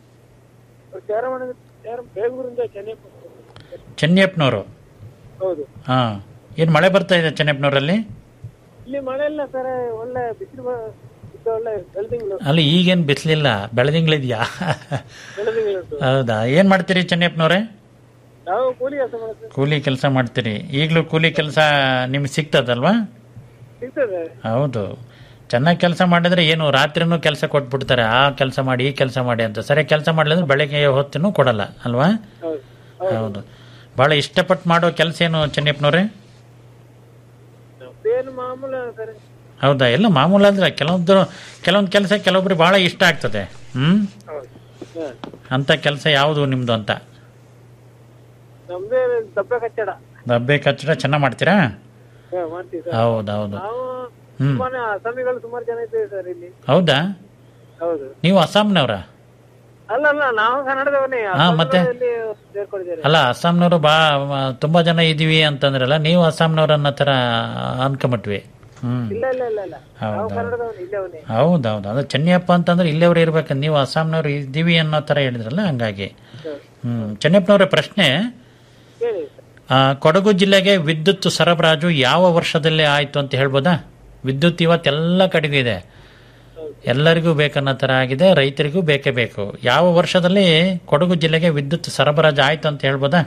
ಚೆನ್ನಪ್ಪನವರು ಹೌದು ಹಾ ಏನು ಮಳೆ ಬರ್ತಾ ಇದೆ ಚೆನ್ನಪ್ಪನವರಲ್ಲಿ ಇಲ್ಲಿ ಮಳೆ ಇಲ್ಲ ಸರ್ ಒಳ್ಳೆ ಬಿಸಿಲು ಒಳ್ಳೆ ಬೆಳ್ದಿಂಗ್ಳು ಅಲ್ಲಿ ಈಗೇನು ಬಿಸಿಲಿಲ್ಲ ಬೆಳದಿಂಗಳಿದ್ಯಾ ಬೆಳದಿಂಗ್ಳು ಉಂಟು ಹೌದಾ ಏನು ಮಾಡ್ತೀರಿ ಚೆನ್ನಪ್ಪನವ್ರೆ ನಾವು ಕೂಲಿ ಕೆಲಸ ಮಾಡೋದು ಕೂಲಿ ಕೆಲಸ ಮಾಡ್ತೀರಿ ಈಗಲೂ ಕೂಲಿ ಕೆಲಸ ನಿಮ್ಗೆ ಸಿಗ್ತದಲ್ವಾ ಸಿಗ್ತದೆ ಹೌದು ಚೆನ್ನಾಗಿ ಕೆಲಸ ಮಾಡಿದ್ರೆ ಏನು ರಾತ್ರಿನೂ ಕೆಲಸ ಕೊಟ್ಬಿಡ್ತಾರೆ ಆ ಕೆಲಸ ಮಾಡಿ ಈ ಕೆಲಸ ಮಾಡಿ ಅಂತ ಸರಿ ಕೆಲಸ ಮಾಡಲಿದ್ರೆ ಬೆಳಗ್ಗೆ ಹೊತ್ತಿನೂ ಕೊಡಲ್ಲ ಅಲ್ವಾ ಹೌದು ಹೌದು ಬಹಳ ಇಷ್ಟಪಟ್ಟು ಮಾಡೋ ಕೆಲಸ ಏನು ಚೆನ್ನಪ್ಪನವ್ರೆ ನಮ್ದೇನು ಮಾಮೂಲು ಸರ್ ಹೌದಾ ಎಲ್ಲ ಮಾಮೂಲು ಅಂದ್ರೆ ಕೆಲವೊಂದು ಕೆಲವೊಂದು ಕೆಲಸ ಕೆಲವೊಬ್ರಿಗೆ ಬಹಳ ಇಷ್ಟ ಆಗ್ತದೆ ಹ್ಮ್ ಹೌದು ಹ. ಅಂತ ಕೆಲಸ ಯಾವುದು ನಿಮ್ದು ಅಂತ ನಮ್ದೇ ದಬ್ಬೆ ಕಚ್ಚಡ ದಬ್ಬೆ ಕಚ್ಚಡ ಚೆನ್ನಾಗಿ ಮಾಡ್ತೀರಾ ಹ, ಮಾಡ್ತೀವಿ ಸರ್ ಹೌದೌದು ನಾವು ಹ್ಮ್ ಸುಮಾರು ಅಸಾಮಿಗಳು ಸುಮಾರು ಜನ ಇದ್ದೇವೆ ಸರ್ ಇಲ್ಲಿ ಹೌದಾ ಹೌದು ನೀವು ಅಸ್ಸಾಂನವ್ರ ಅಲ್ಲ ಅಲ್ಲ ನಾವು ಕನ್ನಡದವನೇ ಹಾ, ಮತ್ತೆ? ಇಲ್ಲಿ ಸೇರ್ಕೊಂಡಿದ್ದಾರೆ ಅಲ್ಲ ಅಸ್ಸಾಂನವರು ಬಾ ತುಂಬಾ ಜನ ಇದೀವಿ ಅಂತಂದ್ರಲ್ಲ ನೀವು ಅಸ್ಸಾಂನವ್ರನ್ನ ತರ ಅನ್ಕೊಂಬಿಟ್ವಿ ಹ್ಮ್ ಇಲ್ಲ ಇಲ್ಲ ಇಲ್ಲ ಇಲ್ಲ ನಾವು ಹೌದೌದು ಕನ್ನಡದವನೇ ಇಲ್ಲವನೇ ಹೌದೌದು ಅದು ಚೆನ್ನಪ್ಪ ಅಂತಂದ್ರೆ ಇಲ್ಲೇವ್ರು ಇರ್ಬೇಕಂತ ನೀವು ಅಸ್ಸಾಂನವ್ರು ಇದ್ದೀವಿ ಅನ್ನೋ ತರ ಹೇಳಿದ್ರಲ್ಲ ಹಂಗಾಗಿ ಹ್ಮ್ ಚೆನ್ನಪ್ಪನವ್ರ ಪ್ರಶ್ನೆ ಹೇಳಿ ಸರ್ ಆ, ಕೊಡಗು ಜಿಲ್ಲೆಗೆ ವಿದ್ಯುತ್ ಸರಬರಾಜು ಯಾವ ವರ್ಷದಲ್ಲಿ ಆಯ್ತು ಅಂತ ಹೇಳ್ಬೋದಾ ವಿದ್ಯುತ್ ಇವತ್ತೆಲ್ಲ ಕಡೆಗೂ ಇದೆ ಎಲ್ಲರಿಗೂ ಬೇಕನ್ನೋ ತರ ಆಗಿದೆ ರೈತರಿಗೂ ಬೇಕೇ ಬೇಕು ಯಾವ ವರ್ಷದಲ್ಲಿ ಕೊಡಗು ಜಿಲ್ಲೆಗೆ ವಿದ್ಯುತ್ ಸರಬರಾಜು ಆಯ್ತು ಅಂತ ಹೇಳ್ಬೋದಾ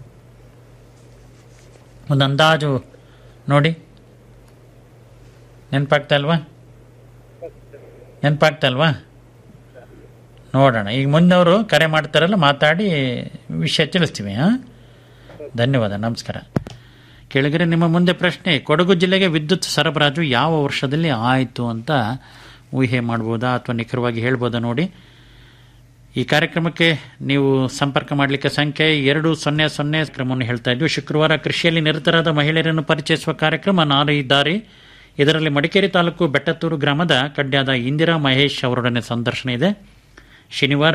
ಒಂದು ಅಂದಾಜು ನೋಡಿ ನೆನಪಾಗ್ತಾ ಇಲ್ವಾ ನೆನಪಾಗ್ತಾ ಇಲ್ವಾ ನೋಡೋಣ ಈಗ ಮುಂದವರು ಕರೆ ಮಾಡ್ತಾರಲ್ಲ ಮಾತಾಡಿ ವಿಷಯ ತಿಳಿಸ್ತೀವಿ ಹಾಂ ಧನ್ಯವಾದ ನಮಸ್ಕಾರ ಕೆಳಗರೆ ನಿಮ್ಮ ಮುಂದೆ ಪ್ರಶ್ನೆ ಕೊಡಗು ಜಿಲ್ಲೆಗೆ ವಿದ್ಯುತ್ ಸರಬರಾಜು ಯಾವ ವರ್ಷದಲ್ಲಿ ಆಯಿತು ಅಂತ ಊಹೆ ಮಾಡ್ಬೋದಾ ಅಥವಾ ನಿಖರವಾಗಿ ಹೇಳ್ಬೋದಾ ನೋಡಿ ಈ ಕಾರ್ಯಕ್ರಮಕ್ಕೆ ನೀವು ಸಂಪರ್ಕ ಮಾಡಲಿಕ್ಕೆ ಸಂಖ್ಯೆ ಎರಡು ಸೊನ್ನೆ ಸೊನ್ನೆ ಕ್ರಮವನ್ನು ಹೇಳ್ತಾ ಇದ್ವಿ ಶುಕ್ರವಾರ ಕೃಷಿಯಲ್ಲಿ ನಿರತರಾದ ಮಹಿಳೆಯರನ್ನು ಪರಿಚಯಿಸುವ ಕಾರ್ಯಕ್ರಮ ನಾರು ಇದ್ದಾರೆ ಇದರಲ್ಲಿ ಮಡಿಕೇರಿ ತಾಲೂಕು ಬೆಟ್ಟತ್ತೂರು ಗ್ರಾಮದ ಕಡ್ಯಾದ ಇಂದಿರಾ ಮಹೇಶ್ ಅವರೊಡನೆ ಸಂದರ್ಶನ ಇದೆ ಶನಿವಾರ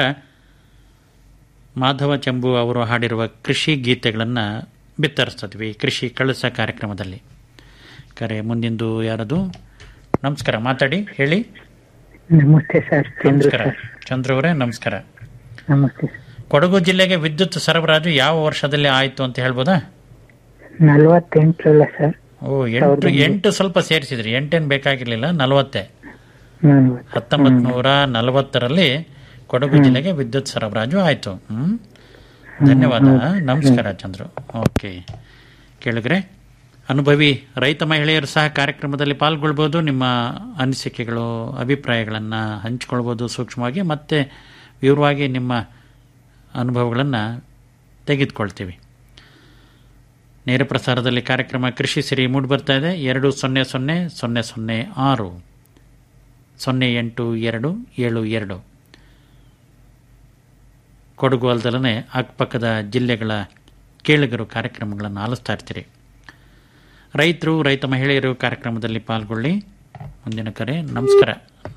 ಮಾಧವ ಚಂಬು ಅವರು ಹಾಡಿರುವ ಕೃಷಿ ಗೀತೆಗಳನ್ನು ಬಿತ್ತರಿಸ್ತಿದ್ವಿ ಕೃಷಿ ಕಳಸ ಕಾರ್ಯಕ್ರಮದಲ್ಲಿ ಕರೆ ಮುಂದಿಂದು ಯಾರದು ನಮಸ್ಕಾರ ಮಾತಾಡಿ ಹೇಳಿ ನಮಸ್ತೆ ಸರ್ ಚಂದ್ರು ನಮಸ್ಕಾರ ಸರ್ ಚಂದ್ರ ಅವರೇ ನಮಸ್ಕಾರ ನಮಸ್ತೆ ಕೊಡಗು ಜಿಲ್ಲೆಗೆ ವಿದ್ಯುತ್ ಸರಬರಾಜು ಯಾವ ವರ್ಷದಲ್ಲಿ ಆಯಿತು ಅಂತ ಹೇಳ್ಬೋದಾ ನಲವತ್ತೆಂಟರಲ್ಲ ಸರ್ ಓ ಎಂಟು ಎಂಟು ಸ್ವಲ್ಪ ಸೇರಿಸಿದ್ರಿ ಎಂಟೇನು ಬೇಕಾಗಿರ್ಲಿಲ್ಲ ನಲವತ್ತೇ ನಾನು ಹತ್ತೊಂಬತ್ ನೂರ ನಲವತ್ತರಲ್ಲಿ ಕೊಡಗು ಜಿಲ್ಲೆಗೆ ವಿದ್ಯುತ್ ಸರಬರಾಜು ಆಯಿತು ಹ್ಮ್ ಧನ್ಯವಾದ ನಮಸ್ಕಾರ ಚಂದ್ರು ಓಕೆ ಕೇಳಿದ್ರೆ ಅನುಭವಿ ರೈತ ಮಹಿಳೆಯರು ಸಹ ಕಾರ್ಯಕ್ರಮದಲ್ಲಿ ಪಾಲ್ಗೊಳ್ಬೋದು ನಿಮ್ಮ ಅನಿಸಿಕೆಗಳು ಅಭಿಪ್ರಾಯಗಳನ್ನು ಹಂಚಿಕೊಳ್ಬೋದು ಸೂಕ್ಷ್ಮವಾಗಿ ಮತ್ತೆ ವಿವರವಾಗಿ ನಿಮ್ಮ ಅನುಭವಗಳನ್ನು ತೆಗೆದುಕೊಳ್ತೀವಿ ನೇರ ಪ್ರಸಾರದಲ್ಲಿ ಕಾರ್ಯಕ್ರಮ ಕೃಷಿ ಸಿರಿ ಮೂಡಿ ಬರ್ತಾ ಇದೆ ಎರಡು ಸೊನ್ನೆ ಸೊನ್ನೆ ಸೊನ್ನೆ ಸೊನ್ನೆ ಆರು ಸೊನ್ನೆ ಎಂಟು ಎರಡು ಏಳು ಎರಡು ಕೊಡಗು ಅಲ್ದಲನೆ ಅಕ್ಕಪಕ್ಕದ ಜಿಲ್ಲೆಗಳ ಕೇಳಿಗರು ಕಾರ್ಯಕ್ರಮಗಳನ್ನು ಆಲಿಸ್ತಾ ಇರ್ತೀರಿ ರೈತರು ರೈತ ಮಹಿಳೆಯರು ಕಾರ್ಯಕ್ರಮದಲ್ಲಿ ಪಾಲ್ಗೊಳ್ಳಿ ಮುಂದಿನ ಕರೆ ನಮಸ್ಕಾರ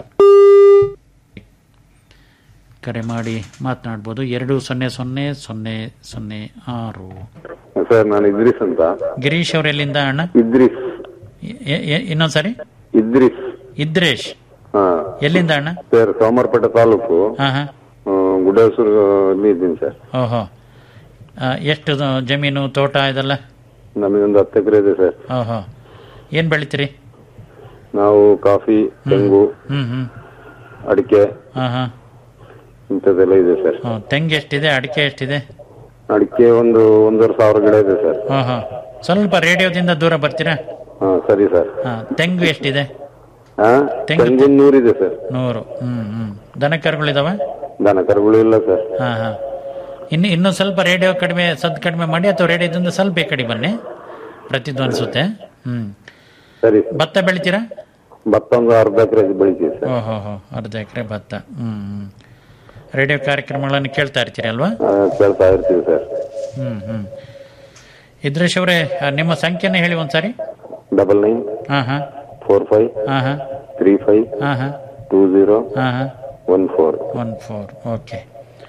ಕರೆ ಮಾಡಿ ಮಾತನಾಡ್ಬೋದು ಎರಡು ಸೊನ್ನೆ ಸೊನ್ನೆ ಸೊನ್ನೆ ಸೊನ್ನೆ ಆರು ಸರ್ ನಾನು ಇದ್ರಿಸ್ ಅಂತ ಗಿರೀಶ್ ಅವರೆಲ್ಲಿಂದ ಅಣ್ಣ ಇದ್ರಿಸ್ ಎ- ಎ- ಇನ್ನೊಂದ್ಸರಿ ಇದ್ರಿಸ್ ಇದ್ರೇಶ್ ಹಾ ಎಲ್ಲಿಂದ ಅಣ್ಣ ಸರ್ ಸೋಮವಾರಪೇಟೆ ತಾಲೂಕು ಹಾ ಹಾ ಗುಡೇಶ್ವರ ಇದ್ದೀನಿ ಸರ್ ಓಹೋ ಆ, ಎಷ್ಟು ದ- ಜಮೀನು ತೋಟ ಇದೆಲ್ಲ ನಮಗೊಂದು ಹತ್ತು ಎಕರೆ ಇದೆ ಸರ್ ಓಹೋ ಏನು ಬೆಳಿತೀರಿ ನಾವು ಕಾಫಿ ತೆಂಗು ಹ್ಮ್ ಹ್ಮ್ ಅಡಿಕೆ ಹಾಂ ಹಾಂ ಇಂಥದ್ದೆಲ್ಲ ಇದೆ ಸರ್ ತೆಂಗು ಎಷ್ಟಿದೆ ಅಡಿಕೆ ಎಷ್ಟಿದೆ ಅಡಿಕೆ ಒಂದು ಒಂದೂವರೆ ಸಾವಿರ ಗಿಡ ಇದೆ ಸರ್ ಹಾಂ ಹಾಂ ಸ್ವಲ್ಪ ರೇಡಿಯೋದಿಂದ ದೂರ ಬರ್ತೀರಾ ಹಾ ಸರಿ ಸರ್ ಹಾಂ ತೆಂಗು ಎಷ್ಟಿದೆ ಹಾ ತೆಂಗು- ತೆಂಗಿನ ನೂರಿದೆ ಸರ್ ನೂರು ಹ್ಮ್ ಹ್ಮ್ ದನ ಕರುಗಳಿದಾವ ದನ ಕರುಗಳು ಇಲ್ಲ ಸರ್ ಹಾಂ ಹಾಂ ಇನ್ನು ಇನ್ನೂ ಸ್ವಲ್ಪ ರೇಡಿಯೋ ಕಡಿಮೆ ಸದ್ದು ಕಡಿಮೆ ಮಾಡಿ ಅಥವಾ ರೇಡಿಯೋದಿಂದ ಸ್ವಲ್ಪ ಈ ಕಡೆ ಬನ್ನಿ ಪ್ರತಿಧ್ವನಿಸುತ್ತೆ ಹ್ಮ್ ಸರಿ ಭತ್ತ ಬೆಳಿತೀರಾ ಭತ್ತ ಒಂದು ಅರ್ಧ ಎಕರೆ ಬೆಳಿತೀವಿ ಸರ್ ಓಹೋ ಹೋ ಅರ್ಧ ಎಕರೆ ಭತ್ತ ಹ್ಮ್ ಹ್ಮ್ ರೇಡಿಯೋ ಕಾರ್ಯಕ್ರಮಗಳನ್ನು ಕೇಳ್ತಾ ಇರ್ತೀರಿ ಅಲ್ವಾ ಆ, ಕೇಳ್ತಾ ಇರ್ತೀವಿ ಸರ್ ಹ್ಮ್ ಹ್ಮ್ ಇದ್ರೇಶ್ ಅವರೇ ಆ, ನಿಮ್ಮ ಸಂಖ್ಯೆನ ಹೇಳಿ ಒಂದ್ಸಾರಿ ಡಬಲ್ ನೈನ್ ಹಾಂ ಹಾಂ ಫೋರ್ ಫೈವ್ ಹಾಂ ಹಾಂ ತ್ರೀ ಫೈವ್ ಹಾಂ ಹಾಂ ಟೂ ಜೀರೋ ಹಾಂ ಹಾಂ one four one four okay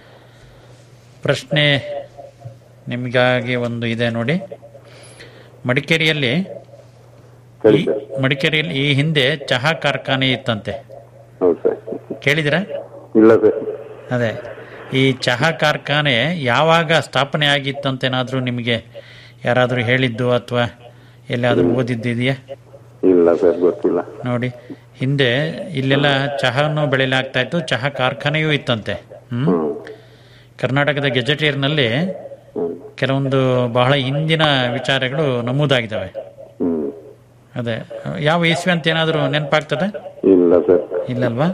ಪ್ರಶ್ನೆ ನಿಮಗಾಗಿ ಒಂದು ಇದೆ ನೋಡಿ ಮಡಿಕೇರಿಯಲ್ಲಿ ಹೇಳಿ ಈ- ಸರ್ ಮಡಿಕೇರಿಯಲ್ಲಿ ಈ ಹಿಂದೆ ಚಹಾ ಕಾರ್ಖಾನೆ ಇತ್ತಂತೆ ಹೌದು ಸರ್ ಕೇಳಿದಿರಾ ಇಲ್ಲ ಸರ್ ಅದೇ ಈ ಚಹಾ ಕಾರ್ಖಾನೆ ಯಾವಾಗ ಸ್ಥಾಪನೆ ಆಗಿತ್ತಂತೇನಾದರೂ ನಿಮಗೆ ಯಾರಾದರೂ ಹೇಳಿದ್ದು ಅಥವಾ ಎಲ್ಲಾದರೂ ಓದಿದ್ದಿದೆಯಾ ಇಲ್ಲ ಸರ್ ಗೊತ್ತಿಲ್ಲ ನೋಡಿ ಹಿಂದೆ ಇಲ್ಲೆಲ್ಲ ಚಹಾನು ಬೆಳೆಯಲಾಗ್ತಾ ಇತ್ತು ಚಹಾ ಕಾರ್ಖಾನೆಯೂ ಇತ್ತಂತೆ ಹ್ಮ್ ಕರ್ನಾಟಕದ ಗೆಜೆಟಿಯರ್ನಲ್ಲಿ ಕೆಲವೊಂದು ಬಹಳ ಹಿಂದಿನ ವಿಚಾರಗಳು ನಮೂದಾಗಿದ್ದಾವೆ ಹ್ಮ್ ಅದೇ ಯಾವ ಇಸ್ವಿ ಅಂತ ಏನಾದರೂ ನೆನಪಾಗ್ತದೆ ಇಲ್ಲ ಸರ್ ಇಲ್ಲಲ್ವಾ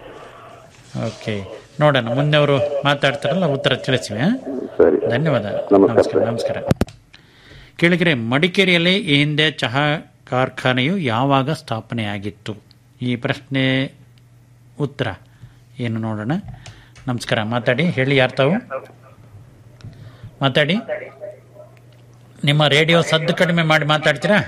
ಓಕೆ ನೋಡೋಣ ಮುಂದೆ ಅವರು ಮಾತಾಡ್ತಾರಲ್ಲ ಉತ್ತರ ತಿಳಿಸಿವಿ ಹಾ? ಸರಿ ಧನ್ಯವಾದ ನಮಸ್ಕಾರ ನಮಸ್ಕಾರ ನಮಸ್ಕಾರ ಕೇಳಿದ್ರೆ ಮಡಿಕೇರಿಯಲ್ಲಿ ಈ ಹಿಂದೆ ಚಹಾ ಕಾರ್ಖಾನೆಯು ಯಾವಾಗ ಸ್ಥಾಪನೆಯಾಗಿತ್ತು ಈ ಪ್ರಶ್ನೆ ಉತ್ತರ ಏನು ನೋಡೋಣ ನಮಸ್ಕಾರ ಮಾತಾಡಿ ಹೇಳಿ ಯಾರು ತಾವು ಮಾತಾಡಿ ನಿಮ್ಮ ರೇಡಿಯೋ ಸದ್ದು ಕಡಿಮೆ ಮಾಡಿ ಮಾತಾಡ್ತೀರಾ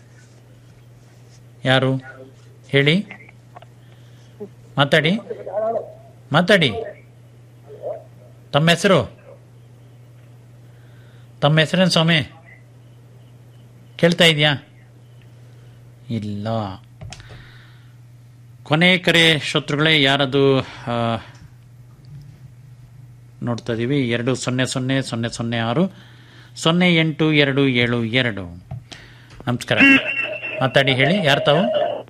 ಯಾರು ಹೇಳಿ ಮಾತಾಡಿ ಮಾತಾಡಿ ತಮ್ಮ ಹೆಸರು ತಮ್ಮ ಹೆಸರೇನು ಸ್ವಾಮಿ ಕೇಳ್ತಾ ಇದೆಯಾ ಇಲ್ಲ ಕೊನೆ ಕರೆ ಶತ್ರುಗಳೇ ಯಾರದು ಆ, ನೋಡ್ತಾ ಇದೀವಿ ಎರಡು ಸೊನ್ನೆ ಸೊನ್ನೆ ಸೊನ್ನೆ ಸೊನ್ನೆ ಆರು ಸೊನ್ನೆ ಎಂಟು ಎರಡು ಏಳು ಎರಡು ನಮಸ್ಕಾರ ಮಾತಾಡಿ ಹೇಳಿ ಯಾರು ತಾವು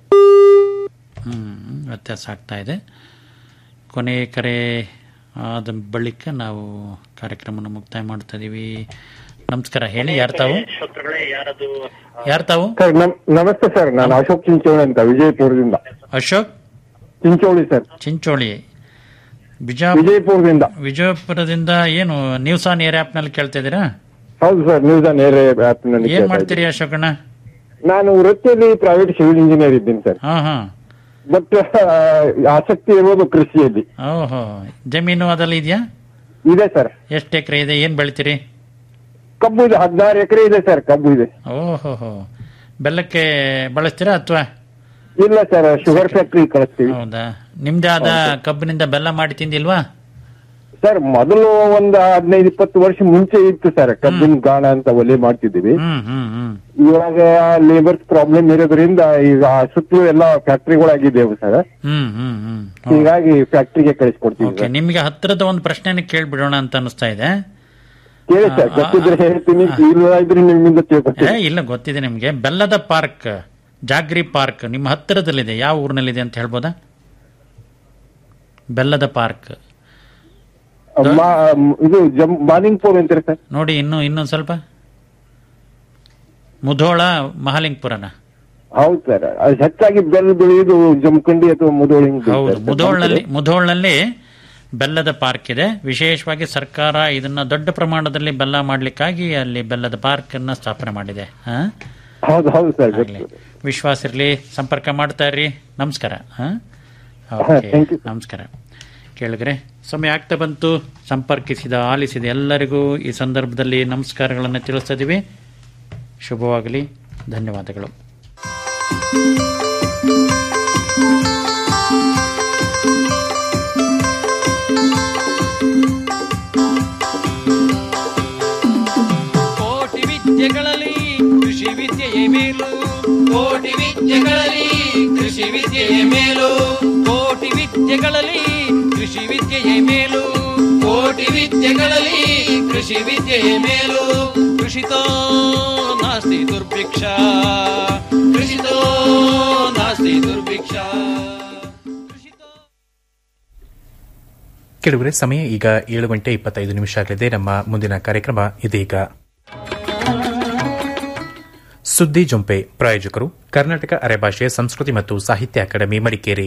ಹ್ಮ್ ವ್ಯತ್ಯಾಸ ಆಗ್ತಾ ಇದೆ ಕೊನೆ ಕರೆ ಆದ ಬಳಿಕ ನಾವು ಕಾರ್ಯಕ್ರಮನ ಮುಕ್ತಾಯ ಮಾಡ್ತಾ ಇದೀವಿ ನಮಸ್ಕಾರ ಹೇಳಿ ಯಾರು ತಾವು ಯಾರು ತಾವು ಸರ್ ನಮ್- ನಮಸ್ತೆ ಸರ್ ನಾನು ಅಶೋಕ್ ಚಿಂಚೋಳಿ ಅಂತ ವಿಜಯಪುರದಿಂದ ಅಶೋಕ್ ಚಿಂಚೋಳಿ ಸರ್ ಚಿಂಚೋಳಿ ಬಿಜಾ ವಿಜಯಪುರದಿಂದ ವಿಜಯಪುರದಿಂದ ಏನು ನ್ಯೂಸ್ ಆನ್ ಏರ್ ಆ್ಯಪ್ನಲ್ಲಿ ಕೇಳ್ತಾ ಇದ್ದೀರಾ ಹೌದು sir news on air app ನಲ್ಲಿ ಏನ್ ಮಾಡ್ತೀರಿ ಅಶೋಕಣ್ಣ ನಾನು ವೃತ್ತಿಯಲ್ಲಿ ಪ್ರೈವೇಟ್ ಸಿವಿಲ್ ಇಂಜಿನಿಯರ್ ಇದ್ದೀನಿ ಸರ್ ಹಾ ಹಾ ಬಟ್ ಆಸಕ್ತಿ ಇರೋದು ಕೃಷಿಯಲ್ಲಿ ಓಹೋ ಜಮೀನು ಅದೆಲ್ಲ ಇದೆಯಾ ಇದೆ ಸರ್ ಎಷ್ಟು ಎಕರೆ ಇದೆ ಏನ್ ಬೆಳಿತೀರಿ ಕಬ್ಬು ಇದೆ ಹದಿನಾರು ಎಕರೆ ಇದೆ ಸರ್ ಕಬ್ಬು ಇದೆ ಓಹೋ ಬೆಲ್ಲಕ್ಕೆ ಬಳಸ್ತೀರಾ ಅಥವಾ ಇಲ್ಲ ಸರ್ ಶುಗರ್ ಫ್ಯಾಕ್ಟ್ರಿ ಕಳಿಸ್ತೀವಿ ಹೌದಾ ನಿಮ್ದೇ ಆದ ಕಬ್ಬಿನಿಂದ ಬೆಲ್ಲ ಮಾಡಿ ತಿಂದಿಲ್ವಾ ಸರ್ ಮೊದಲು ಒಂದು ಹದಿನೈದು ಇಪ್ಪತ್ತು ವರ್ಷ ಮುಂಚೆ ಇತ್ತು ಸರ್ ಕಬ್ಬಿನ ಗಾಣ ಅಂತ ಒಲೆ ಮಾಡ್ತಿದ್ದೀವಿ ಹ್ಮ್ ಹ್ಮ್ ಹ್ಮ್ ಇವಾಗ ಲೇಬರ್ಸ್ ಪ್ರಾಬ್ಲಮ್ ಇರೋದ್ರಿಂದ ಈಗ ಸುತ್ತಲೂ ಎಲ್ಲ ಫ್ಯಾಕ್ಟ್ರಿಗಳಾಗಿದ್ದೇವೆ ಸರ್ ಹ್ಮ್ ಹ್ಮ್ ಹ್ಮ್ ಹೀಗಾಗಿ ಫ್ಯಾಕ್ಟ್ರಿಗೆ ಕಳಿಸ್ಕೊಡ್ತೀವಿ ಓಕೆ ನಿಮ್ಗೆ ಹತ್ತಿರದ ಒಂದು ಪ್ರಶ್ನೆನ ಕೇಳ್ಬಿಡೋಣ ಅಂತ ಅನಿಸ್ತಾ ಇದೆ ಕೇಳಿ ಸರ್ ಗೊತ್ತಿದ್ರೆ ಹೇಳ್ತೀನಿ ಇಲ್ಲ ಇದ್ರೆ ನಿಮ್ಮಿಂದ ಏ ತಿಳ್ಕೊತೀನಿ ಇಲ್ಲ ಗೊತ್ತಿದೆ ನಿಮ್ಗೆ ಬೆಲ್ಲದ ಪಾರ್ಕ್ ಜಾಗ್ರಿ ಪಾರ್ಕ್ ನಿಮ್ಮ ಹತ್ತಿರದಲ್ಲಿದೆ ಯಾವ ಊರಿನಲ್ಲಿದೆ ಅಂತ ಹೇಳ್ಬೋದಾ ಬೆಲ್ಲದ ಪಾರ್ಕ್ ಮಾ- ಇದು ಜಮ್ ಬಾಲಿಂಗ್ಪುರ್ ಅಂತಾರೆ ಸರ್ ನೋಡಿ ಇನ್ನು ಇನ್ನೊಂದು ಸ್ವಲ್ಪ ಮುಧೋಳ ಮಹಾಲಿಂಗಪುರನ ಹೌದು ಸರ್ ಅದು ಹೆಚ್ಚಾಗಿ ಬೆಲ್ಲ ಬೆಳೆಯುವುದು ಜಮಖಂಡಿ ಅಥವಾ ಮುದೋಳಿ ಹೌದು ಮುಧೋಳ್ನಲ್ಲಿ ಮುಧೋಳ್ನಲ್ಲಿ ಬೆಲ್ಲದ ಪಾರ್ಕ್ ಇದೆ ವಿಶೇಷವಾಗಿ ಸರ್ಕಾರ ಇದನ್ನ ದೊಡ್ಡ ಪ್ರಮಾಣದಲ್ಲಿ ಬೆಲ್ಲ ಮಾಡ್ಲಿಕ್ಕಾಗಿ ಅಲ್ಲಿ ಬೆಲ್ಲದ ಪಾರ್ಕ್ ಅನ್ನ ಸ್ಥಾಪನೆ ಮಾಡಿದೆ ಹಾ? ಹೌದು ಹೌದು ಸರ್ ಆಗ್ಲಿ. ವಿಶ್ವಾಸ ಇರ್ಲಿ ಸಂಪರ್ಕ ಮಾಡ್ತಾ ಇರ್ರಿ ನಮಸ್ಕಾರ ಹಾ? ಹಾ, ಓಕೆ. thank you. ನಮಸ್ಕಾರ ಕೇಳಿದ್ರೆ ಸಮಯ ಆಗ್ತಾ ಬಂತು ಸಂಪರ್ಕಿಸಿದ ಆಲಿಸಿದ ಎಲ್ಲರಿಗೂ ಈ ಸಂದರ್ಭದಲ್ಲಿ ನಮಸ್ಕಾರಗಳನ್ನು ತಿಳಿಸ್ತಾ ಇದೀವಿ ಶುಭವಾಗಲಿ ಧನ್ಯವಾದಗಳು ಕೋಟಿ ವಿದ್ಯೆಗಳಲ್ಲಿ ಕೃಷಿ ವಿದ್ಯೆಯೇ ಮೇಲು ಕೋಟಿ ವಿದ್ಯೆಗಳಲ್ಲಿ ಕೃಷಿ ವಿದ್ಯೆಯೇ ಮೇಲು ಕೋಟಿ ವಿದ್ಯೆಗಳಲ್ಲಿ ಕೃಷಿ ವಿದ್ಯೆಯೇ ಮೇಲು ಕೋಟಿ ವಿದ್ಯೆಗಳಲ್ಲಿ ಕೃಷಿ ವಿದ್ಯೆಯೇ ಮೇಲು ಕೃಷಿತೋ ನಾಸ್ತಿ ದುರ್ಭಿಕ್ಷ ಕೃಷಿತೋ ನಾಸ್ತಿ ದುರ್ಭಿಕ್ಷ ಕೆಳಗರೆ ಸಮಯ ಈಗ ಏಳು ಗಂಟೆ ಇಪ್ಪತ್ತೈದು ನಿಮಿಷ ಆಗಲಿದೆ ನಮ್ಮ ಮುಂದಿನ ಕಾರ್ಯಕ್ರಮ ಇದೀಗ ಸುದ್ದಿ ಜೊಂಪೆ ಪ್ರಾಯೋಜಕರು ಕರ್ನಾಟಕ ಅರೆಭಾಷೆ ಸಂಸ್ಕೃತಿ ಮತ್ತು ಸಾಹಿತ್ಯ ಅಕಾಡೆಮಿ ಮಡಿಕೇರಿ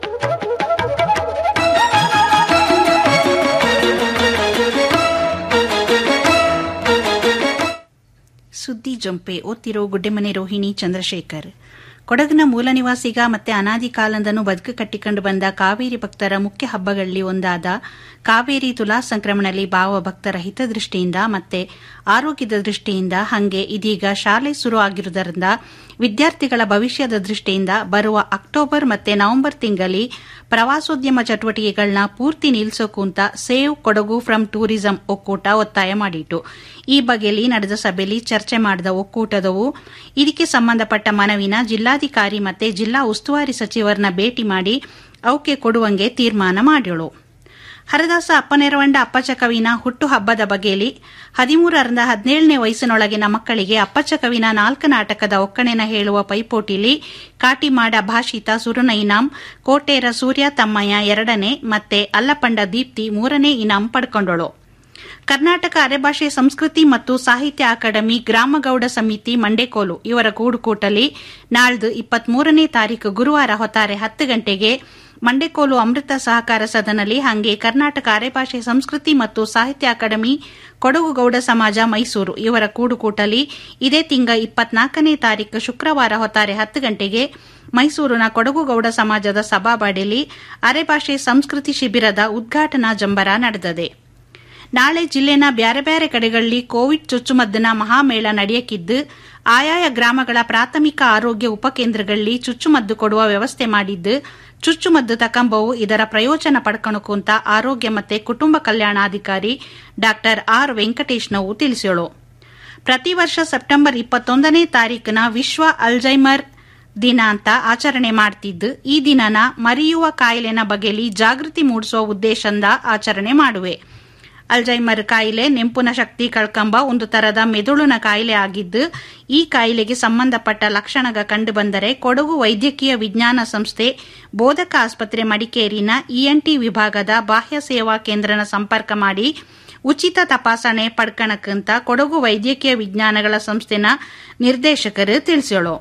ಸುದ್ದಿ ಜೊಂಪೆ ಓದ್ತಿರೋ ಗುಡ್ಡೆಮನೆ ರೋಹಿಣಿ ಚಂದ್ರಶೇಖರ್ ಕೊಡಗಿನ ಮೂಲ ನಿವಾಸಿಗ ಮತ್ತೆ ಅನಾದಿ ಕಾಲದಿಂದನೂ ಬದುಕು ಕಟ್ಟಿಕೊಂಡು ಬಂದ ಕಾವೇರಿ ಭಕ್ತರ ಮುಖ್ಯ ಹಬ್ಬಗಳಲ್ಲಿ ಒಂದಾದ ಕಾವೇರಿ ತುಲಾ ಸಂಕ್ರಮಣದಲ್ಲಿ ಭಾವ ಭಕ್ತರ ಹಿತದೃಷ್ಟಿಯಿಂದ ಮತ್ತೆ ಆರೋಗ್ಯದ ದೃಷ್ಟಿಯಿಂದ ಹಂಗೆ ಇದೀಗ ಶಾಲೆ ಶುರು ಆಗಿರುವುದರಿಂದ ವಿದ್ಯಾರ್ಥಿಗಳ ಭವಿಷ್ಯದ ದೃಷ್ಟಿಯಿಂದ ಬರುವ ಅಕ್ಟೋಬರ್ ಮತ್ತೆ ನವೆಂಬರ್ ತಿಂಗಳಲ್ಲಿ ಪ್ರವಾಸೋದ್ಯಮ ಚಟುವಟಿಕೆಗಳನ್ನ ಪೂರ್ತಿ ನಿಲ್ಲಿಸೋಕು ಅಂತ ಸೇವ್ ಕೊಡಗು ಫ್ರಮ್ ಟೂರಿಸಂ ಒಕ್ಕೂಟ ಒತ್ತಾಯ ಮಾಡಿತು ಈ ಬಗೆಯಲ್ಲಿ ನಡೆದ ಸಭೆಯಲ್ಲಿ ಚರ್ಚೆ ಮಾಡಿದ ಒಕ್ಕೂಟದವು ಇದಕ್ಕೆ ಸಂಬಂಧಪಟ್ಟ ಮನವಿನ ಜಿಲ್ಲಾಧಿಕಾರಿ ಮತ್ತೆ ಜಿಲ್ಲಾ ಉಸ್ತುವಾರಿ ಸಚಿವರನ್ನ ಭೇಟಿ ಮಾಡಿ ಅವಕ್ಕೆ ಕೊಡುವಂಗೆ ತೀರ್ಮಾನ ಮಾಡ್ಯಳು ಹರದಾಸ ಅಪ್ಪನೆರವಂಡ ಅಪ್ಪಚಕವಿನ ಹುಟ್ಟು ಹಬ್ಬದ ಬಗೆಯಲ್ಲಿ ಹದಿಮೂರರಿಂದ ಹದಿನೇಳನೇ ವಯಸ್ಸಿನೊಳಗಿನ ಮಕ್ಕಳಿಗೆ ಅಪ್ಪಚಕವಿನ ನಾಲ್ಕು ನಾಟಕದ ಒಕ್ಕಣೆನ ಹೇಳುವ ಪೈಪೋಟಿಲಿ ಕಾಟಿಮಾಡ ಭಾಷಿತ ಸುರುನ ಇನಾಂ ಕೋಟೇರ ಸೂರ್ಯ ತಮ್ಮಯ್ಯ ಎರಡನೇ ಮತ್ತೆ ಅಲ್ಲಪಂಡ ದೀಪ್ತಿ ಮೂರನೇ ಇನಾಂ ಪಡ್ಕೊಂಡಳು ಕರ್ನಾಟಕ ಅರೆಭಾಷೆ ಸಂಸ್ಕೃತಿ ಮತ್ತು ಸಾಹಿತ್ಯ ಅಕಾಡೆಮಿ ಗ್ರಾಮಗೌಡ ಸಮಿತಿ ಮಂಡೇಕೋಲು ಇವರ ಗೂಡುಕೂಟಲಿ ನಾಳ್ದು ಇಪ್ಪತ್ಮೂರನೇ ತಾರೀಕು ಗುರುವಾರ ಹೊತ್ತಾರೆ ಹತ್ತು ಗಂಟೆಗೆ ಮಂಡೇಕೋಲು ಅಮೃತ ಸಹಕಾರ ಸದನಲ್ಲಿ ಹಂಗೆ ಕರ್ನಾಟಕ ಅರೆಭಾಷೆ ಸಂಸ್ಕೃತಿ ಮತ್ತು ಸಾಹಿತ್ಯ ಅಕಾಡೆಮಿ ಕೊಡಗು ಗೌಡ ಸಮಾಜ ಮೈಸೂರು ಇವರ ಕೂಡುಕೂಟಲಿ ಇದೇ ತಿಂಗ ಇಪ್ಪತ್ನಾಲ್ಕನೇ ತಾರೀಕು ಶುಕ್ರವಾರ ಹೊತ್ತಾರೆ ಹತ್ತು ಗಂಟೆಗೆ ಮೈಸೂರಿನ ಕೊಡಗು ಗೌಡ ಸಮಾಜದ ಸಭಾಬಾಡಿಲಿ ಅರೆಭಾಷೆ ಸಂಸ್ಕೃತಿ ಶಿಬಿರದ ಉದ್ಘಾಟನಾ ಜಂಬರ ನಡೆದಿದೆ ನಾಳೆ ಜಿಲ್ಲೆನ ಬ್ಯಾರೆ ಬ್ಯಾರೆ ಕಡೆಗಳಲ್ಲಿ ಕೋವಿಡ್ ಚುಚ್ಚುಮದ್ದಿನ ಮಹಾಮೇಳ ನಡೆಯಕಿದ್ದು ಆಯಾಯ ಗ್ರಾಮಗಳ ಪ್ರಾಥಮಿಕ ಆರೋಗ್ಯ ಉಪಕೇಂದ್ರಗಳಲ್ಲಿ ಚುಚ್ಚುಮದ್ದು ಕೊಡುವ ವ್ಯವಸ್ಥೆ ಮಾಡಿದ್ದು ಚುಚ್ಚುಮದ್ದು ತಕಂಬವು ಇದರ ಪ್ರಯೋಜನ ಪಡ್ಕಣಕು ಅಂತ ಆರೋಗ್ಯ ಮತ್ತೆ ಕುಟುಂಬ ಕಲ್ಯಾಣಾಧಿಕಾರಿ ಡಾ ಆರ್ ವೆಂಕಟೇಶ್ನವು ತಿಳಿಸೋಳು ಪ್ರತಿ ವರ್ಷ ಸೆಪ್ಟೆಂಬರ್ ಇಪ್ಪತ್ತೊಂದನೇ ತಾರೀಕಿನ ವಿಶ್ವ ಅಲ್ಜೈಮರ್ ದಿನ ಅಂತ ಆಚರಣೆ ಮಾಡ್ತಿದ್ದು ಈ ದಿನನ ಮರೆಯುವ ಕಾಯಿಲೆನ ಬಗೆಯಲ್ಲಿ ಜಾಗೃತಿ ಮೂಡಿಸುವ ಉದ್ದೇಶದಿಂದ ಆಚರಣೆ ಮಾಡುವೆ ಅಲ್ಜೈಮರ್ ಕಾಯಿಲೆ ನೆಂಪುನ ಶಕ್ತಿ ಕಳ್ಕಂಬ ಒಂದು ತರದ ಮೆದುಳಿನ ಕಾಯಿಲೆ ಆಗಿದ್ದು ಈ ಕಾಯಿಲೆಗೆ ಸಂಬಂಧಪಟ್ಟ ಲಕ್ಷಣಗ ಕಂಡುಬಂದರೆ ಕೊಡಗು ವೈದ್ಯಕೀಯ ವಿಜ್ಞಾನ ಸಂಸ್ಥೆ ಬೋಧಕ ಆಸ್ಪತ್ರೆ ಮಡಿಕೇರಿನ ಇಎನ್ಟಿ ವಿಭಾಗದ ಬಾಹ್ಯ ಸೇವಾ ಕೇಂದ್ರನ ಸಂಪರ್ಕ ಮಾಡಿ ಉಚಿತ ತಪಾಸಣೆ ಪಡ್ಕಣಕ್ಕಂತ ಕೊಡಗು ವೈದ್ಯಕೀಯ ವಿಜ್ಞಾನಗಳ ಸಂಸ್ಥೆನ ನಿರ್ದೇಶಕರು ತಿಳಿಸೋಳು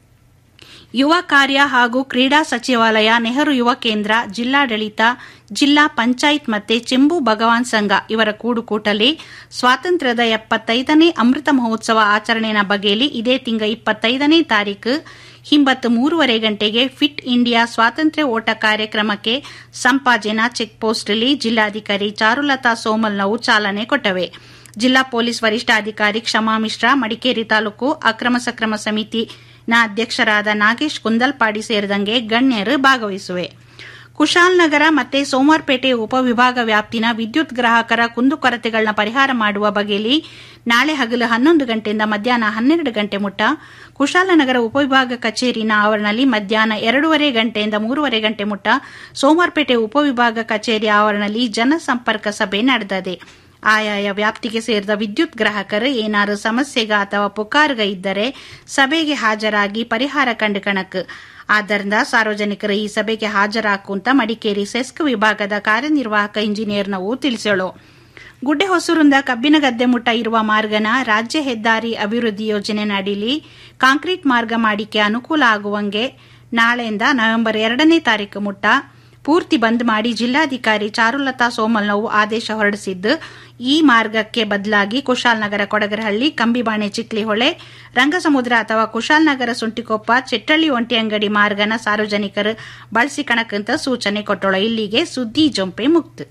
ಯುವ ಕಾರ್ಯ ಹಾಗೂ ಕ್ರೀಡಾ ಸಚಿವಾಲಯ ನೆಹರು ಯುವ ಕೇಂದ್ರ ಜಿಲ್ಲಾಡಳಿತ ಜಿಲ್ಲಾ ಪಂಚಾಯತ್ ಮತ್ತೆ ಚೆಂಬು ಭಗವಾನ್ ಸಂಘ ಇವರ ಕೂಡುಕೂಟಲಿ ಸ್ವಾತಂತ್ರ್ಯದ ಎಪ್ಪತ್ತೈದನೇ ಅಮೃತ ಮಹೋತ್ಸವ ಆಚರಣೆಯ ಬಗೆಯಲ್ಲಿ ಇದೇ ತಿಂಗ ಇಪ್ಪತ್ತೈದನೇ ತಾರೀಕು ಹಿಂಬತ್ತು ಮೂರುವರೆ ಗಂಟೆಗೆ ಫಿಟ್ ಇಂಡಿಯಾ ಸ್ವಾತಂತ್ರ್ಯ ಓಟ ಕಾರ್ಯಕ್ರಮಕ್ಕೆ ಸಂಪಾಜೆನ ಚೆಕ್ ಪೋಸ್ಟ್ಲಿ ಜಿಲ್ಲಾಧಿಕಾರಿ ಚಾರುಲತಾ ಸೋಮಲ್ನವು ಚಾಲನೆ ಕೊಟ್ಟವೆ ಜಿಲ್ಲಾ ಪೊಲೀಸ್ ವರಿಷ್ಠಾಧಿಕಾರಿ ಕ್ಷಮಾ ಮಿಶ್ರಾ ಮಡಿಕೇರಿ ತಾಲೂಕು ಅಕ್ರಮ ಸಕ್ರಮ ಸಮಿತಿ ನ ಅಧ್ಯಕ್ಷರಾದ ನಾಗೇಶ್ ಕುಂದಲ್ಪಾಡಿ ಸೇರಿದಂಗೆ ಗಣ್ಯರು ಭಾಗವಹಿಸುವೆ ಕುಶಾಲ್ನಗರ ಮತ್ತೆ ಸೋಮವಾರಪೇಟೆ ಉಪವಿಭಾಗ ವ್ಯಾಪ್ತಿನ ವಿದ್ಯುತ್ ಗ್ರಾಹಕರ ಕುಂದುಕೊರತೆಗಳನ್ನ ಪರಿಹಾರ ಮಾಡುವ ಬಗೆಯಲ್ಲಿ ನಾಳೆ ಹಗಲು ಹನ್ನೊಂದು ಗಂಟೆಯಿಂದ ಮಧ್ಯಾಹ್ನ ಹನ್ನೆರಡು ಗಂಟೆ ಮುಟ್ಟ ಕುಶಾಲನಗರ ಉಪವಿಭಾಗ ಕಚೇರಿನ ಆವರಣದಲ್ಲಿ ಮಧ್ಯಾಹ್ನ ಎರಡೂವರೆ ಗಂಟೆಯಿಂದ ಮೂರುವರೆ ಗಂಟೆ ಮುಟ್ಟ ಸೋಮವಾರಪೇಟೆ ಉಪವಿಭಾಗ ಕಚೇರಿ ಆವರಣದಲ್ಲಿ ಜನಸಂಪರ್ಕ ಸಭೆ ನಡೆದಿದೆ ಆಯಾಯ ವ್ಯಾಪ್ತಿಗೆ ಸೇರಿದ ವಿದ್ಯುತ್ ಗ್ರಾಹಕರು ಏನಾರು ಸಮಸ್ಯೆಗ ಅಥವಾ ಪುಕಾರ್ಗ ಇದ್ದರೆ ಸಭೆಗೆ ಹಾಜರಾಗಿ ಪರಿಹಾರ ಕಂಡುಕಣಕ್ ಆದ್ದರಿಂದ ಸಾರ್ವಜನಿಕರು ಈ ಸಭೆಗೆ ಹಾಜರಾಕುಂತ ಮಡಿಕೇರಿ ಸೆಸ್ಕ್ ವಿಭಾಗದ ಕಾರ್ಯನಿರ್ವಾಹಕ ಇಂಜಿನಿಯರ್ನವು ತಿಳಿಸೋಳು ಗುಡ್ಡೆ ಹೊಸೂರಿಂದ ಕಬ್ಬಿನ ಗದ್ದೆ ಮುಟ್ಟ ಇರುವ ಮಾರ್ಗನ ರಾಜ್ಯ ಹೆದ್ದಾರಿ ಅಭಿವೃದ್ಧಿ ಯೋಜನೆ ನಡೀಲಿ ಕಾಂಕ್ರೀಟ್ ಮಾರ್ಗ ಮಾಡಿಕೆ ಅನುಕೂಲ ಆಗುವಂಗೆ ನಾಳೆಯಿಂದ ನವೆಂಬರ್ ಎರಡನೇ ತಾರೀಕು ಮುಟ್ಟ ಪೂರ್ತಿ ಬಂದ್ ಮಾಡಿ ಜಿಲ್ಲಾಧಿಕಾರಿ ಚಾರುಲತಾ ಸೋಮಲ್ನವು ಆದೇಶ ಹೊರಡಿಸಿದ್ದು ಈ ಮಾರ್ಗಕ್ಕೆ ಬದಲಾಗಿ ಕುಶಾಲನಗರ ಕೊಡಗರಹಳ್ಳಿ ಕಂಬಿಬಾಣೆ ಚಿಕ್ಲಿಹೊಳೆ ರಂಗಸಮುದ್ರ ಅಥವಾ ಕುಶಾಲನಗರ ಸುಂಟಿಕೊಪ್ಪ ಚಿಟ್ಟಳ್ಳಿ ಒಂಟಿಯಂಗಡಿ ಮಾರ್ಗನ ಸಾರ್ವಜನಿಕರು ಬಳಸಿಕಣಕ್ಕಂತ ಸೂಚನೆ ಕೊಟ್ಟಳು ಇಲ್ಲಿಗೆ ಸುದ್ದಿ ಜೊಂಪೆ ಮುಕ್ತ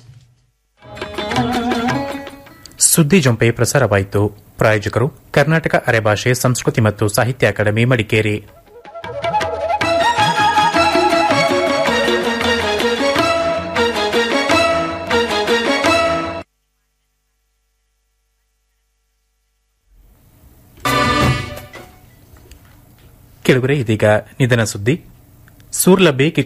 ಸುದ್ದಿ ಜೊಂಪೆ ಪ್ರಸಾರವಾಯಿತು ಪ್ರಾಯೋಜಕರು ಕರ್ನಾಟಕ ಅರೆಭಾಷೆ ಸಂಸ್ಕೃತಿ ಮತ್ತು ಸಾಹಿತ್ಯ ಅಕಾಡೆಮಿ ಮಡಿಕೇರಿ ಕೆಳಗರೆ ಇದೀಗ ನಿಧನ ಸುದ್ದಿ ಸೂರ್ಲಬೆ